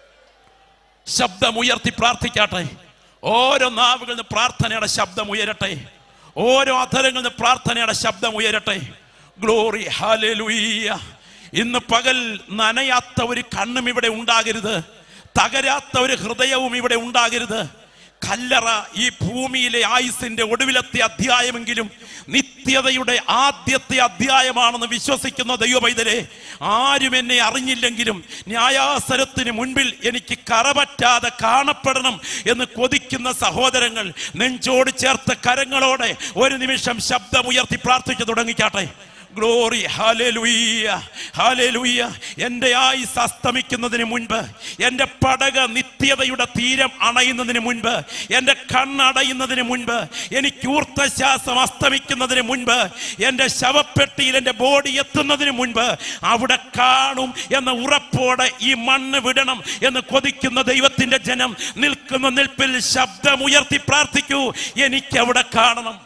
ശബ്ദമുയർത്തി പ്രാർത്ഥിക്കാട്ടെ ഓരോ നാവുകളിൽ നിന്ന് പ്രാർത്ഥനയുടെ ശബ്ദം ഉയരട്ടെ ഓരോ അധരങ്ങളിൽ നിന്ന് പ്രാർത്ഥനയുടെ ശബ്ദം ഉയരട്ടെ ഗ്ലോറി ഹാലലുയ്യ ഇന്ന് പകൽ നനയാത്ത ഒരു കണ്ണും ഇവിടെ ഉണ്ടാകരുത് തകരാത്ത ഒരു ഹൃദയവും ഇവിടെ ഉണ്ടാകരുത് കല്ലറ ഈ ഭൂമിയിലെ ആയുസിന്റെ ഒടുവിലത്തെ അധ്യായമെങ്കിലും നിത്യതയുടെ ആദ്യത്തെ അധ്യായമാണെന്ന് വിശ്വസിക്കുന്ന ദൈവപൈതലെ ആരും എന്നെ അറിഞ്ഞില്ലെങ്കിലും ന്യായാസനത്തിന് മുൻപിൽ എനിക്ക് കറപറ്റാതെ കാണപ്പെടണം എന്ന് കൊതിക്കുന്ന സഹോദരങ്ങൾ നെഞ്ചോട് ചേർത്ത കരങ്ങളോടെ ഒരു നിമിഷം ശബ്ദമുയർത്തി പ്രാർത്ഥിച്ചു തുടങ്ങിക്കാട്ടെ ഗ്ലോറി ഹാലലുയ്യ ഹാലലുയ്യ എൻ്റെ ആയുസ് അസ്തമിക്കുന്നതിന് മുൻപ് എൻ്റെ പടക നിത്യതയുടെ തീരം അണയുന്നതിന് മുൻപ് എൻ്റെ കണ്ണടയുന്നതിന് മുൻപ് എനിക്ക് ഊർത്തശ്വാസം അസ്തമിക്കുന്നതിന് മുൻപ് എൻ്റെ ശവപ്പെട്ടിയിൽ എൻ്റെ ബോഡി എത്തുന്നതിന് മുൻപ് അവിടെ കാണും എന്ന ഉറപ്പോടെ ഈ മണ്ണ് വിടണം എന്ന് കൊതിക്കുന്ന ദൈവത്തിന്റെ ജനം നിൽക്കുന്ന നിൽപ്പിൽ ശബ്ദമുയർത്തി പ്രാർത്ഥിക്കൂ എനിക്ക് അവിടെ കാണണം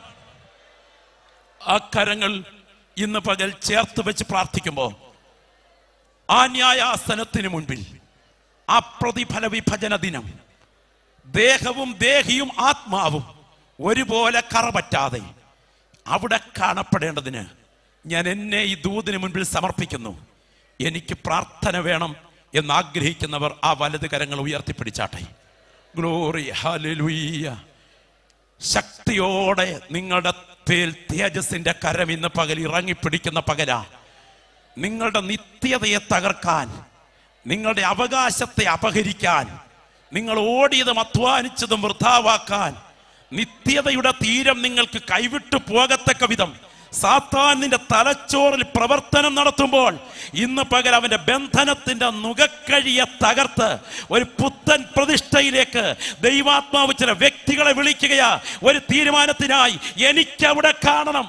ആ കരങ്ങൾ ഇന്ന് പകൽ ചേർത്ത് വെച്ച് പ്രാർത്ഥിക്കുമ്പോൾ ആ ന്യായാസനത്തിന് മുൻപിൽ ആ പ്രതിഫല വിഭജന ദിനം ദേഹവും ദേഹിയും ആത്മാവും ഒരുപോലെ കറപറ്റാതെ അവിടെ കാണപ്പെടേണ്ടതിന് ഞാൻ എന്നെ ഈ ദൂതിന് മുൻപിൽ സമർപ്പിക്കുന്നു എനിക്ക് പ്രാർത്ഥന വേണം എന്ന് ആഗ്രഹിക്കുന്നവർ ആ വലത് കരങ്ങൾ ഉയർത്തിപ്പിടിച്ചാട്ടെ ഗ്ലോറി ഹല്ലേലൂയ ശക്തിയോടെ നിങ്ങളുടെ പേൽ തേജസിന്റെ കരം ഇന്ന് പകൽ ഇറങ്ങിപ്പിടിക്കുന്ന പകല നിങ്ങളുടെ നിത്യതയെ തകർക്കാൻ നിങ്ങളുടെ അവകാശത്തെ അപഹരിക്കാൻ നിങ്ങൾ ഓടിയതും അധ്വാനിച്ചതും വൃഥാവാക്കാൻ നിത്യതയുടെ തീരം നിങ്ങൾക്ക് കൈവിട്ടു പോകത്തക്ക വിധം സാത്താൻ നിന്റെ തലച്ചോറിൽ പ്രവർത്തനം നടത്തുമ്പോൾ ഇന്ന് പകൽ അവന്റെ ബന്ധനത്തിന്റെ നുകക്കഴിയെ തകർത്ത് ഒരു പുത്തൻ പ്രതിഷ്ഠയിലേക്ക് ദൈവാത്മാവ് ചില വ്യക്തികളെ വിളിക്കുകയാ ഒരു തീരുമാനത്തിനായി എനിക്ക് അവിടെ കാണണം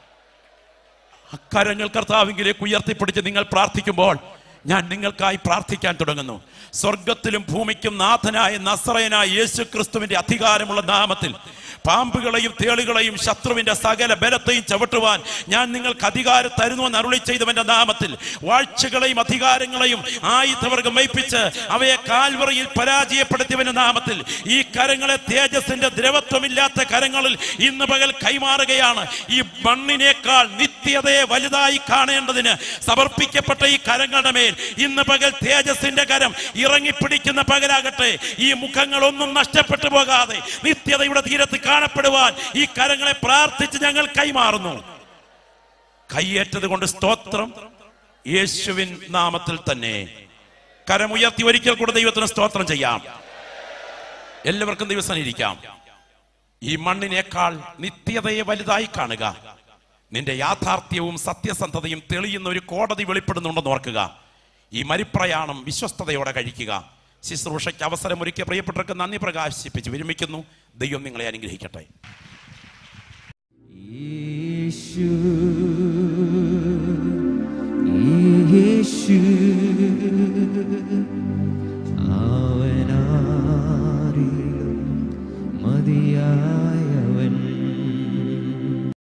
അക്കരങ്ങൾ കർത്താവിങ്കിലേക്ക് ഉയർത്തിപ്പിടിച്ച് നിങ്ങൾ പ്രാർത്ഥിക്കുമ്പോൾ ഞാൻ നിങ്ങൾക്കായി പ്രാർത്ഥിക്കാൻ തുടങ്ങുന്നു സ്വർഗത്തിലും ഭൂമിക്കും നാഥനായ നസ്രയനായ യേശു ക്രിസ്തുവിന്റെ അധികാരമുള്ള നാമത്തിൽ പാമ്പുകളെയും തേളുകളെയും ശത്രുവിന്റെ സകല ബലത്തെയും ചവിട്ടുവാൻ ഞാൻ നിങ്ങൾക്ക് അധികാരം തരുന്നുവെന്ന് അരുളി ചെയ്തവന്റെ നാമത്തിൽ വാഴ്ചകളെയും അധികാരങ്ങളെയും ആയുധവർഗം വയ്പ്പിച്ച് അവയെ കാൽവറിയിൽ പരാജയപ്പെടുത്തിയവന്റെ നാമത്തിൽ ഈ കരങ്ങളെ തേജസ്സിന്റെ ദ്രവത്വമില്ലാത്ത കരങ്ങളിൽ ഇന്ന് പകൽ കൈമാറുകയാണ് ഈ മണ്ണിനേക്കാൾ നിത്യതയെ വലുതായി കാണേണ്ടതിന് സമർപ്പിക്കപ്പെട്ട ഈ കരങ്ങളുടെ മേൽ ഇന്ന് പകൽ തേജസ്സിന്റെ കരം ഇറങ്ങിപ്പിടിക്കുന്ന പകലാകട്ടെ ഈ മുഖങ്ങളൊന്നും നഷ്ടപ്പെട്ടു പോകാതെ നിത്യതയുടെ തീരത്ത് കാണപ്പെടുവാൻ ഈ കരങ്ങളെ പ്രാർത്ഥിച്ച് ഞങ്ങൾ കൈമാറുന്നു കൈയേറ്റത് കൊണ്ട് സ്തോത്രം യേശുവിൻ നാമത്തിൽ തന്നെ കരമുയർത്തി ഒരിക്കൽ കൂടെ ദൈവത്തിന് സ്തോത്രം ചെയ്യാം എല്ലാവർക്കും ദിവസം ഇരിക്കാം ഈ മണ്ണിനേക്കാൾ നിത്യതയെ വലുതായി കാണുക നിന്റെ യാഥാർത്ഥ്യവും സത്യസന്ധതയും തെളിയുന്ന ഒരു കോടതി വെളിപ്പെടുന്നുണ്ടെന്ന് ഓർക്കുക ഈ മരിപ്രയാണം വിശ്വസ്തയോടെ കഴിക്കുക ശുശ്രൂഷയ്ക്ക് അവസരമൊരുക്കിയ പ്രിയപ്പെട്ടവർക്ക് നന്ദി പ്രകാശിപ്പിച്ച് വിരമിക്കുന്നു ദൈവം നിങ്ങളെ അനുഗ്രഹിക്കട്ടെ യേശു യേശു